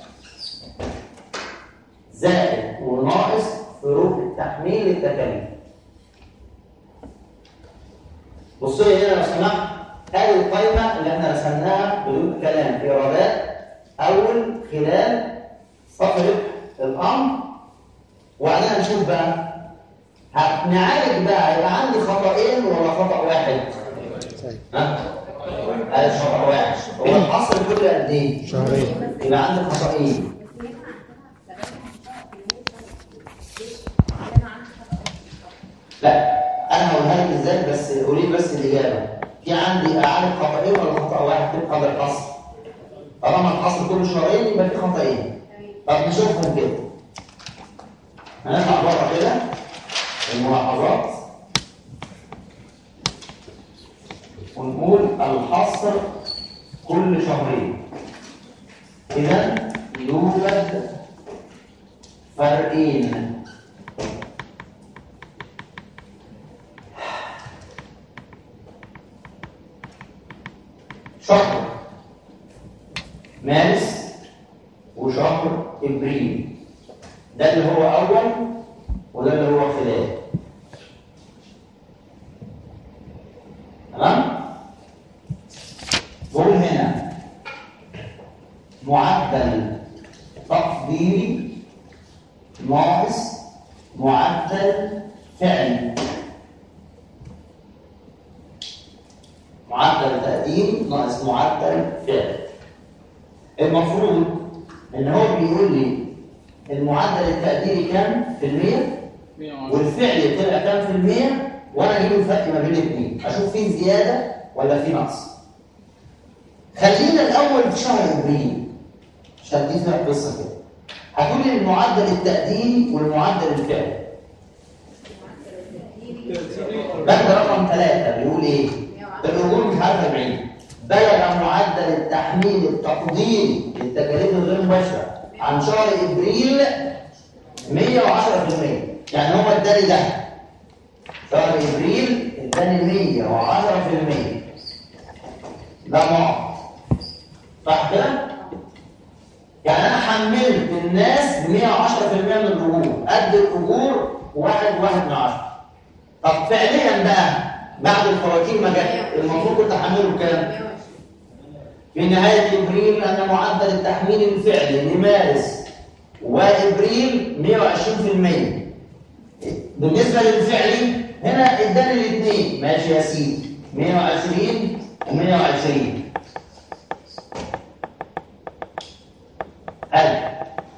زائد وناقص فروق التحميل للتكاليف بصوا لي هنا لو سمحت ادي القائمه اللي احنا رسمناها بدون كلام ايرادات اول خلال صفر الامر وبعدين هنشوف بقى هنعالج بقى هيبقى عندي خطأين ولا خطأ واحد؟ طيب ها؟ قال خطأ واحد هو الحصر كل قد ايه؟ شهرين يبقى عندي خطأين لا انا هقولها لك ازاي بس قولي لي بس الاجابه في عندي اعالج خطأين ولا خطأ واحد تبقى ده الحصر طالما الحصر كل شهرين يبقى في خطأين طب نشوفهم كده هنطلع بره كده الملاحظات ونقول الحصر كل شهرين إذا يوجد فرقين شهر مارس وشهر ابريل ده اللي هو اول وده اللي هو خلال تمام بقول هنا معدل تقديري ناقص معدل فعلي معدل تقدير ناقص معدل فعل المفروض ان هو بيقول لي المعدل التقديري كام في المية 110 والفعل طلع كام في المية وانا اجيب الفرق ما بين الاثنين اشوف فيه زيادة ولا فيه نقص خلينا الاول في شهر ابريل عشان دي فيها قصة كده هتقول لي المعدل التقديري والمعدل الفعلي بند رقم ثلاثة بيقول ايه؟ الأجور مش عارف 40 بلغ معدل التحميل التقديري للتكاليف الغير مباشرة عن شهر ابريل 110% يعني هو اداني ده شهر ابريل اداني 110% ده نقط صح كده؟ يعني انا حملت الناس ب 110% من الاجور قد الاجور واحد واحد من عشرة طب فعليا بقى بعد الفواتير ما جت المفروض كنت احمله بكام؟ في نهاية ابريل ان معدل التحميل الفعلي لمارس وابريل 120% بالنسبة للفعلي هنا اداني الاثنين ماشي يا سيدي 120 و120 حلو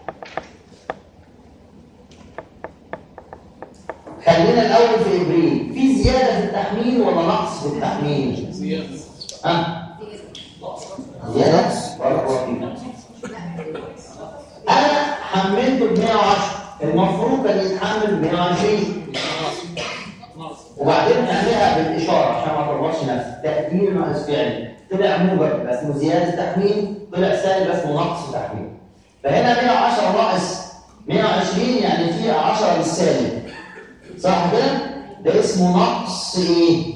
خلينا الاول في ابريل في زياده في التحميل ولا نقص في التحميل زيادة ها زياده ولا قوة انا حملته ب 110 المفروض كان يتحمل ب 120 وبعدين نعملها بالاشاره عشان ما تلخبطش نفسك تقدير ناقص فعل طلع موجب بس اسمه زياده تحميل طلع سالب اسمه نقص تحميل فهنا 110 ناقص 120 يعني في 10 بالسالب صح كده؟ ده اسمه نقص ايه؟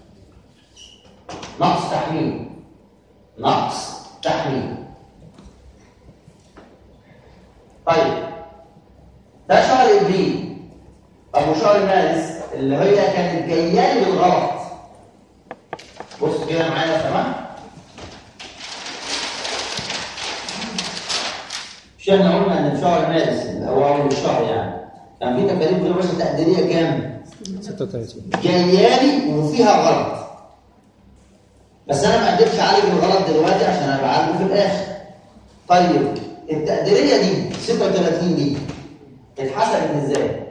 نقص تحميل نقص تحميل طيب ده شهر ابريل طب وشهر مارس اللي هي كانت جايه لي بالغلط بص كده معايا يا سماح مش احنا قلنا ان في شهر مارس اللي هو اول الشهر يعني كان في تكاليف غير باشا تقديريه كام؟ 36 جايه لي وفيها غلط بس انا ما قدرتش اعالج الغلط دلوقتي عشان انا بعالجه في الاخر طيب التقديريه دي 36 دي اتحسبت ازاي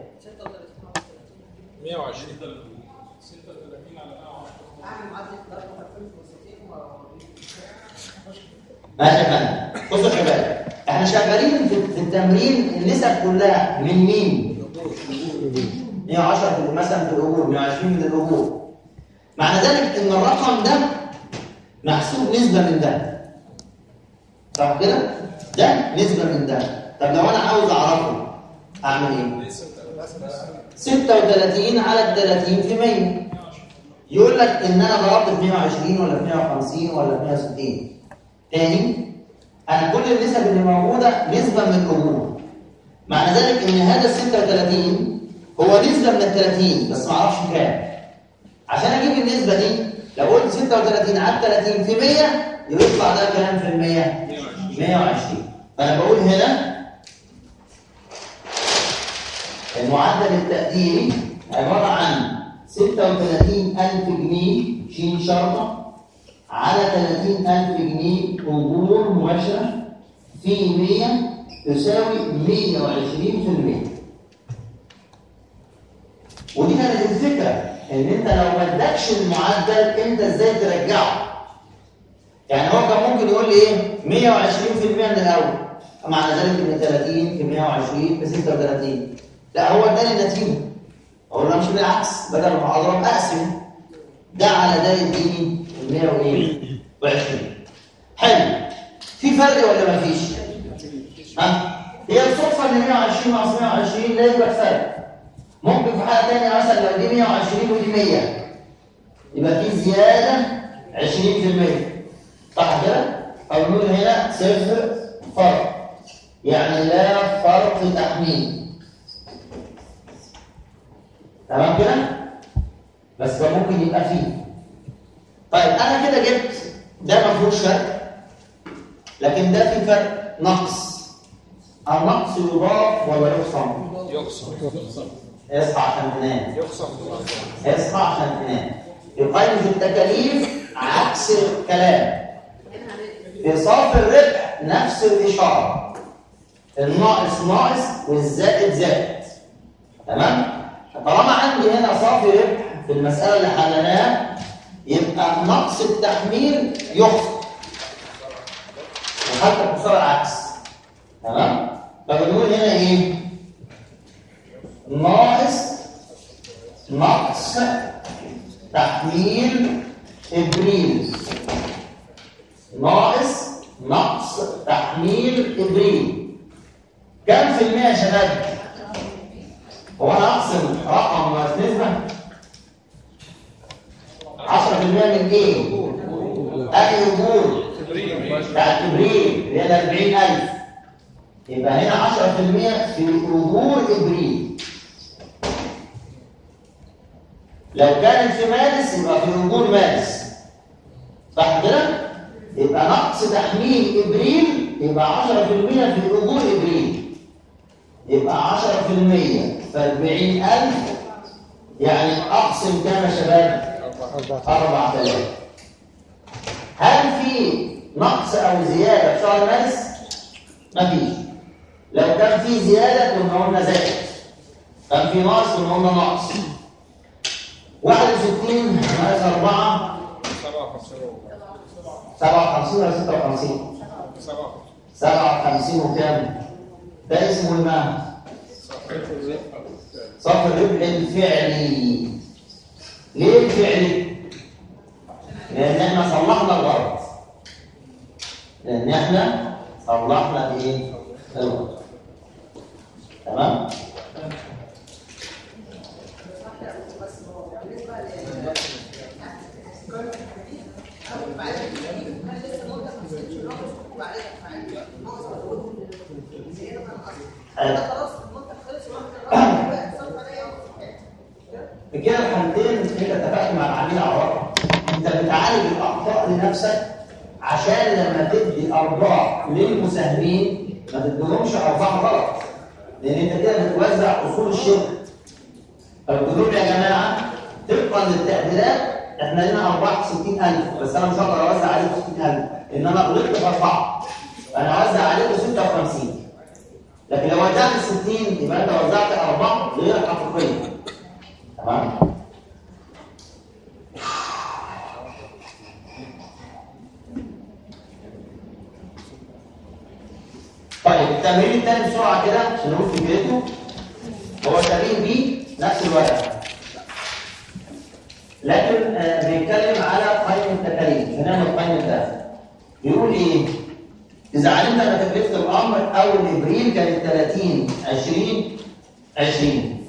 120 ماشي يا فندم بصوا يا شباب احنا شغالين في في التمرين النسب كلها من مين 110 في مثلا في الاجور 120 من الاجور معنى ذلك ان الرقم ده محسوب نسبه من ده صح كده ده نسبه من ده طب لو انا عاوز اعرفه اعمل ايه 36 على ال 30 في 100 يقول لك ان انا ضربت في 120 ولا في 150 ولا في 160 تاني انا كل النسب اللي موجوده نسبه من الاجور معنى ذلك ان هذا ال 36 هو نسبه من ال 30 بس ما اعرفش كام عشان اجيب النسبه دي لو قلت 36 على 30 في 100 يطلع ده كام في المية؟ 120 فانا بقول هنا المعدل التقديري عباره عن 36000 جنيه شين شرطه على 30000 جنيه أجور مباشرة في 100 تساوي 120% ودي كانت الفكرة إن أنت لو ما ادكش المعدل أنت إزاي ترجعه يعني هو كان ممكن يقول لي إيه 120% من الأول معنى ذلك إن 30 في 120 ب 36 لا هو اداني النتيجة أقول له مش بالعكس بدل ما أضرب أقسم ده على ده يديني 120 حلو في فرق ولا ما فيش ها هي الصدفه ان 120 ناقص 120 لا يوجد فرق ممكن في حاله ثانيه مثلا لو دي 120 ودي 100 يبقى في زياده 20% صح كده؟ او نقول هنا صفر فرق يعني لا فرق تحميل تمام كده؟ بس ده ممكن يبقى فيه طيب انا كده جبت ده ما فيهوش فرق لكن ده فيه فرق نقص النقص يضاف ولا يخصم؟ يقسم اصحى عشان تنام يقسم اصحى عشان تنام يقيم التكاليف عكس الكلام في صافي الربح نفس الإشارة الناقص ناقص والزائد زائد تمام؟ طالما عندي هنا صافي ربح في المسألة اللي حلناها يبقى نقص التحميل يخفض وحتى الخسارة العكس تمام؟ فبنقول هنا ايه؟ ناقص نقص تحميل ابريل ناقص نقص تحميل ابريل كم في المية يا شباب؟ هو انا اقسم رقم نسبة 10% من ايه؟ اي اجور بتاعت ابريل اللي هي ال 40000 يبقى هنا 10% في اجور ابريل لو كانت في مارس يبقى في اجور مارس صح كده؟ يبقى نقص تحميل ابريل يبقى 10% في اجور ابريل يبقى 10% في 40000 يعني اقسم كام يا شباب؟ 4000 هل في نقص او زياده في شهر مارس؟ مفيش لو كان في زياده كنا قلنا زائد كان في نقص كنا قلنا نقص 61 ناقص 4 57 ولا 56 57 وكام ده اسمه المعنى صف الربح الفعلي ليه الفعلي لان احنا صلحنا الغلط لان احنا صلحنا ايه الغلط تمام بكده الحالتين انت اتفقت مع العميل على رقم انت بتعالج الاخطاء لنفسك عشان لما تدي ارباح للمساهمين ما تديهمش ارباح غلط لان انت كده بتوزع اصول الشركه فالجذور يا جماعه طبقا للتقديرات احنا لنا ارباح 60000 بس انا مش هقدر اوزع عليكم 60000 ان انا غلطت في اربعه فانا اوزع عليكم 56 لكن لو وزعت 60 يبقى انت وزعت ارباح غير حقيقيه تمام طيب التمرين الثاني بسرعه كده عشان نقول فكرته هو تمرين بي نفس الورقه لكن آه بيتكلم على قيم التكاليف هنعمل قيم ده بيقول ايه اذا علمت ان تكلفه الامر اول ابريل كانت 30 20 20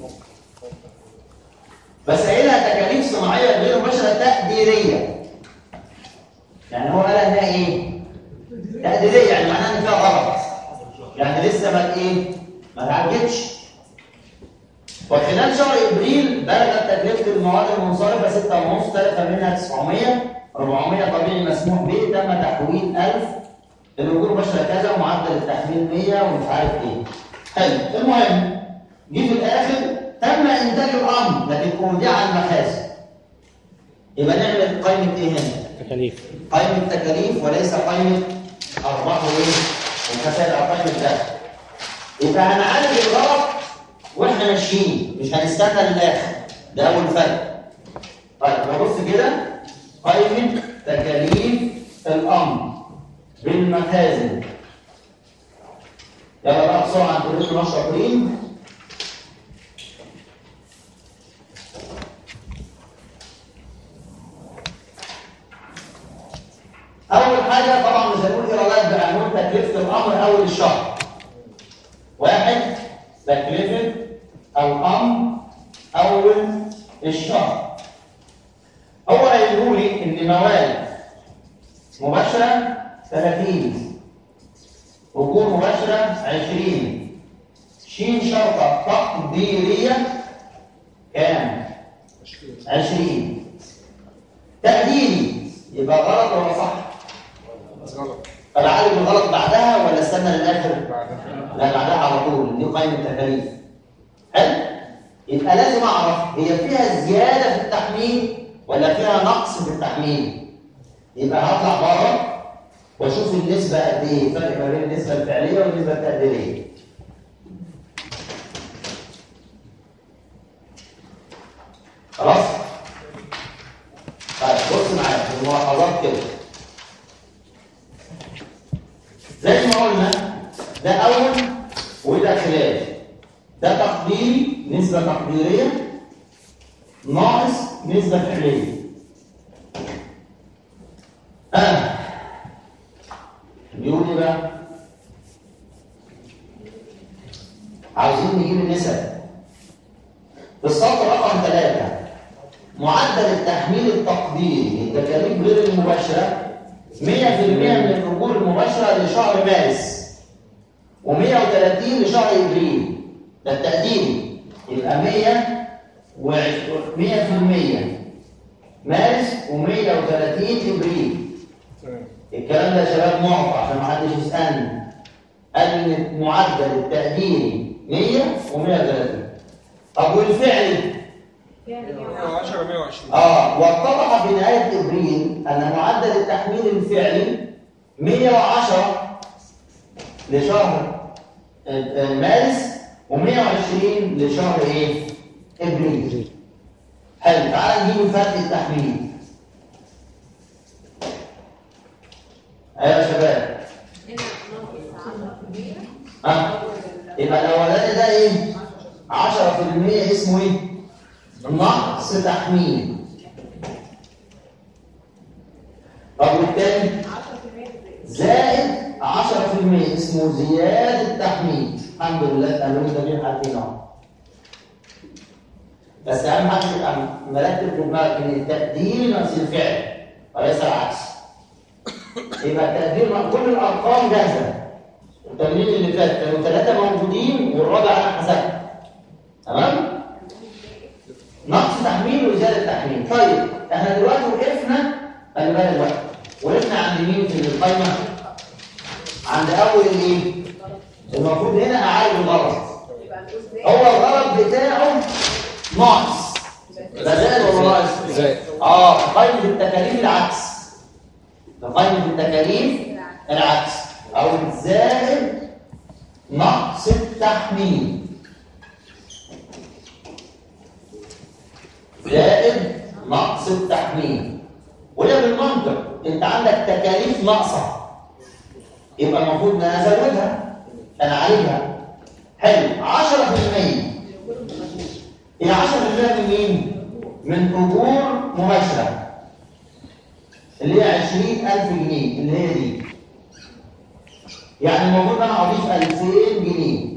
بس قايلها تكاليف صناعيه غير مباشره تقديريه يعني هو قالها انها ايه تقديريه يعني معناها ان فيها غلط يعني لسه ما ايه ما تعجبش وخلال شهر ابريل بلغت تكلفه المواد المنصرفه 6.5 تلف منها 900 400 طبيعي مسموح به تم تحويل 1000 الاجور بشره كذا ومعدل التحميل 100 ومش عارف ايه حلو المهم جه في الاخر تم انتاج الامر لكن اودع المخازن يبقى نعمل قائمه ايه هنا؟ تكاليف قائمه تكاليف وليس قائمه ارباح وايه؟ وخسائر او قائمه دخل يبقى هنعالج الغلط واحنا ماشيين مش هنستنى للاخر ده اول فرق طيب نبص كده قائمه تكاليف الامر بالمخازن يلا بقى بسرعه انتوا لسه مش شاطرين اول حاجه طبعا مش هنقول ايرادات بعنوان تكلفه الامر اول الشهر واحد الأمر أول الشهر هو قايله لي إن مواد مباشرة 30 أجور مباشرة 20 شين شرطة تقديرية كام؟ 20 تقديري يبقى غلط ولا صح؟ غلط طب عالج الغلط بعدها ولا استنى للآخر؟ بعدها لا بعدها على طول دي قائمة التكاليف حلو؟ يبقى لازم أعرف هي فيها زيادة في التحميل ولا فيها نقص في التحميل؟ يبقى هطلع بره واشوف النسبة قد ايه الفرق ما بين النسبة الفعلية والنسبة التقديرية خلاص؟ طيب بص معايا في الملاحظات كده زي ما قلنا ده أول وده خلاف ده تقديري نسبة تقديرية ناقص نسبة فعلية آه. بيقول ايه بقى؟ عاوزين نجيب النسب في السطر رقم ثلاثة معدل التحميل التقديري للتكاليف غير المباشرة 100% من الأجور المباشرة لشهر مارس و130 لشهر إبريل ده التقديري يبقى 100 و 100% مارس و130 إبريل تمام الكلام ده يا شباب معطى عشان ما حدش يسالني قال ان معدل التقديري 100 و130 طب والفعلي 10 120 اه واتضح في نهايه ابريل ان معدل التحميل الفعلي 110 لشهر آه، آه، مارس و120 لشهر ايه؟ ابريل حلو تعال نجيب فرق التحميل ايوه يا شباب ها يبقى الاولاني ده ايه 10% اسمه ايه نقص تحميل طب والتاني زائد 10% اسمه زيادة تحميل الحمد لله قالوا لي جميع حالتين اهو بس اهم حاجه تبقى مرتب في دماغك ان التقدير نفس الفعل وليس العكس يبقى التقدير مع كل الارقام جاهزه التمرين اللي فات كانوا ثلاثه موجودين والرابع انا حسبت تمام نقص تحميل وزياده تحميل طيب احنا دلوقتي وقفنا خلي بالك بقى وقفنا عند مين في القايمه عند اول الايه المفروض هنا اعالج الغلط هو الغلط بتاعه ناقص ده زائد ولا ناقص زائد. اه قائمه التكاليف العكس ده قائمه التكاليف العكس او زائد نقص التحميل زائد نقص التحميل وهي بالمنطق انت عندك تكاليف ناقصه يبقى المفروض ان انا ازودها انا عليها حلو 10% هي 10% من مين؟ من اجور مباشره اللي هي 20000 جنيه اللي هي دي يعني المفروض انا اضيف 2000 جنيه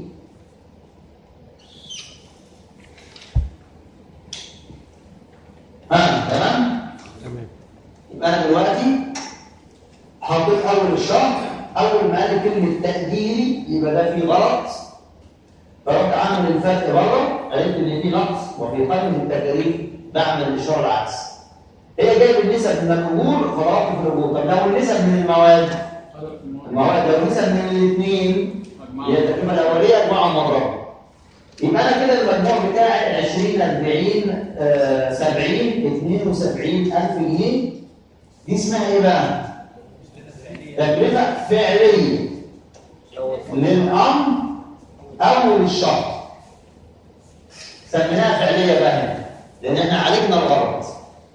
ها تمام؟ تمام يبقى انا دلوقتي حطيت اول الشهر اول ما قال كلمه تقديري يبقى ده في غلط فرحت عامل الفرق بره قالت ان في نقص وفي قائمه التكاليف بعمل الاشاره العكس هي جايب النسب من الاجور فضربت في الاجور طب لو النسب من المواد المواد لو النسب من الاثنين هي التركيبه الاوليه اجمعهم مضربه يبقى انا كده المجموع بتاعي 20 40 آه، 70 72000 جنيه دي اسمها ايه بقى؟ تكلفه فعليه للامر اول الشهر سميناها فعليه بقى هنا لان احنا عالجنا الغلط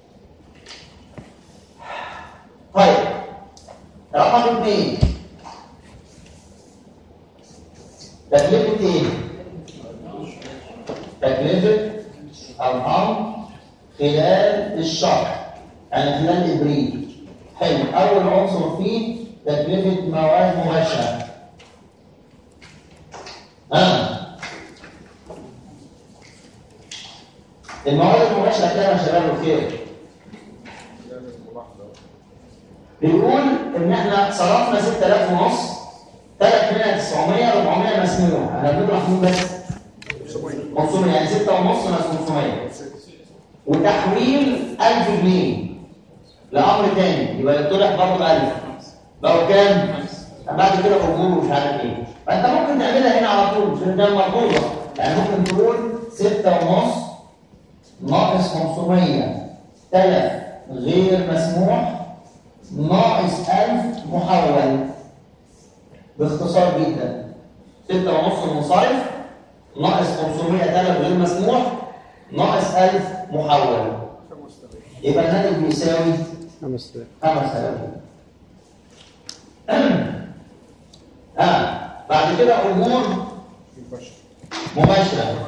طيب رقم اثنين تكلفه ايه؟ تكلفة الأمر خلال الشهر يعني خلال إبريل حلو أول عنصر فيه تكلفة مواد مباشرة ها المواد المباشرة كام يا شباب الخير؟ لازم ملاحظة بيقول ان احنا صرفنا 6000 ونص 3900 400 مسموح انا بنطرح فيهم بس 500 يعني 6 ونص ناقص 500 وتحويل 1000 جنيه لامر تاني يبقى يطرح برضه 1000 بقوا كام؟ بعد كده اجور ومش عارف ايه فانت ممكن تعملها هنا على طول مش ده مربوطه يعني ممكن تقول 6 ونص ناقص 500 تلف غير مسموح ناقص 1000 محول باختصار جدا 6 ونص المصارف ناقص 500 تلف غير مسموح ناقص 1000 محول يبقى الناتج بيساوي خمس 5000 اه بعد كده امور مباشر مباشره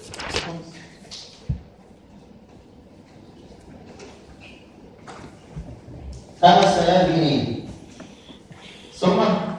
خمس آلاف جنيه ثم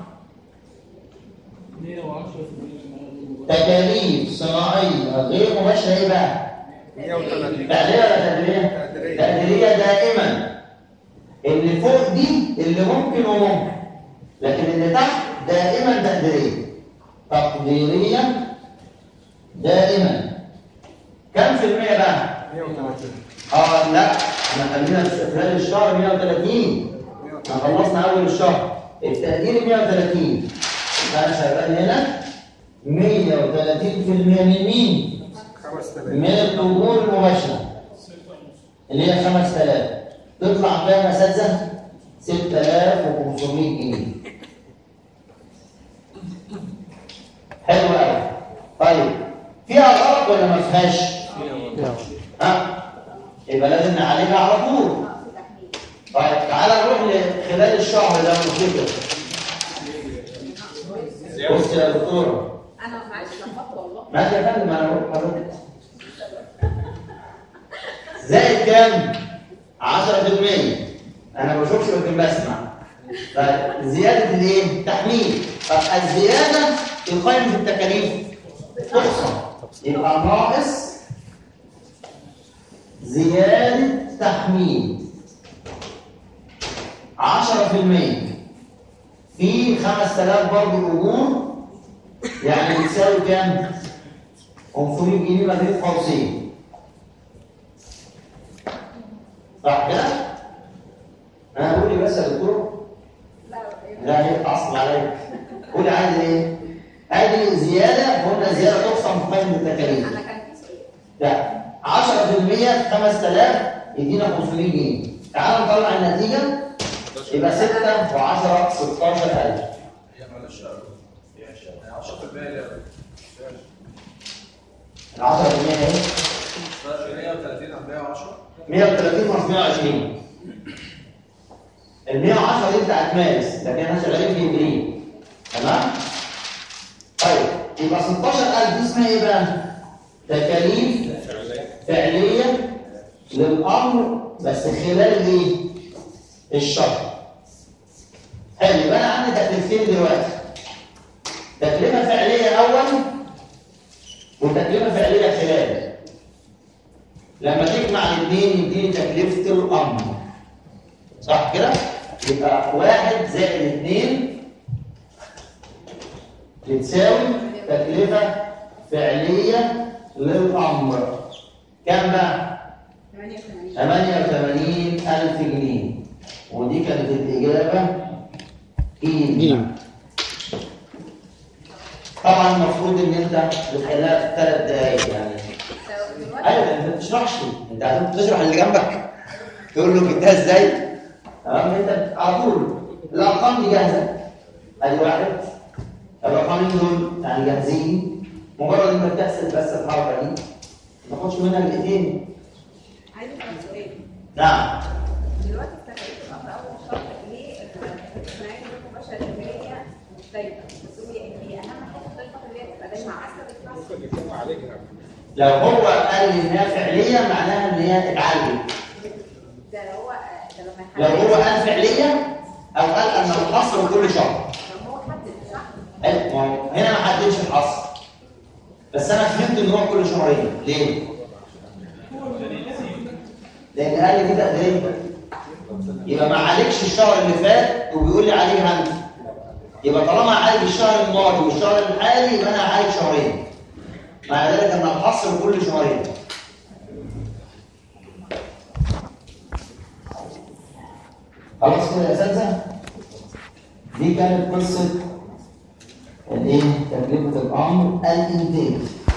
110 تكاليف صناعية غير مباشرة ايه بقى؟ 130 تقديرية ولا تقديرية؟ تقديرية. تقديرية دائما اللي فوق دي اللي ممكن وممكن لكن اللي تحت دائما تقديرية تقديرية دائما كم في المية بقى؟ 130 اه لا احنا خلينا في خلال الشهر 130 احنا خلصنا اول الشهر التقدير 130 يبقى انا شغال هنا 130% من مين؟ 5000 من الاجور المباشره اللي هي 5000 تطلع كام يا اساتذه؟ 6500 جنيه حلو قوي طيب فيها غلط ولا ما فيهاش؟ ها؟ يبقى لازم نعالجها على طول طيب تعالى نروح لخلال الشهر ده ونفتكر بص يا دكتوره انا معلش لخبطت والله ماشي يا فندم انا بقول لحضرتك زائد كام 10% انا ما بشوفش لكن بسمع طيب زياده الايه تحميل طب الزياده في قائمه التكاليف تقسم يبقى ناقص زياده تحميل 10% في 5000 برضه اجور يعني بتساوي كام 500 جنيه ما بين قوسين صح كده؟ انا قولي بس يا دكتور لا لا هي تعصب عليا قولي عادي ايه؟ ادي زياده قلنا زياده تقسم في قائمه التكاليف انا كان في سؤال لا 10% 5000 يدينا 500 جنيه تعالوا نطلع النتيجه يبقى 6 و10 16000 هي معلش هي 10% ليه؟ ال 10% اهي 130 على 110 130 ناقص 120 ال 110 دي بتاعت مارس لكن احنا شغالين في ابريل تمام؟ طيب يبقى 16000 دي اسمها ايه بقى؟ تكاليف فعليه للامر بس خلال ايه؟ الشهر حلو يبقى انا عندي تكلفتين دلوقتي تكلفه فعليه اول وتكلفه فعليه خلال لما تجمع الاثنين يديني تكلفة الأمر صح كده؟ يبقى واحد زائد اثنين بتساوي تكلفة فعلية للأمر كم بقى؟ 88 88 ألف جنيه ودي كانت الإجابة إيه؟ جيم طبعا المفروض إن أنت بتحلها في ثلاث دقايق يعني طب دلوقتي ايوه انت ما بتشرحش انت عشان تشرح اللي جنبك تقول له جبتها ازاي تمام انت على طول الارقام دي جاهزه ادي واحد الرقمين دول يعني جاهزين مجرد انت بتحسب بس الحركه دي ما تاخدش منها الايدين عايز اسال سؤال نعم دلوقتي التكاليف الامر اول شرط ليه التكاليف الصناعيه غير مباشره اللي هي مختلفه بس هي هي اهم حاجه مختلفه اللي هي تبقى دايما عسكر ممكن يكون عليها لو هو قال لي انها فعليه معناها ان هي اتعلمت ده لو هو ده لما لو يحدد- هو قال فعليه او قال ان الحصر كل شهر لو هو حدد صح حلو، ما هو هنا ما حددش الحصر بس انا فهمت ان هو كل شهرين ليه؟ قال لي دي تقديريه يبقى ما عالجش الشهر اللي فات وبيقول لي عليه انت يبقى طالما عالج الشهر الماضي والشهر الحالي يبقى انا هعالج شهرين مع ذلك ان الحصر كل شهرين خلاص كده يا اساتذه دي كانت قصه الايه تكلفه الامر الانتاج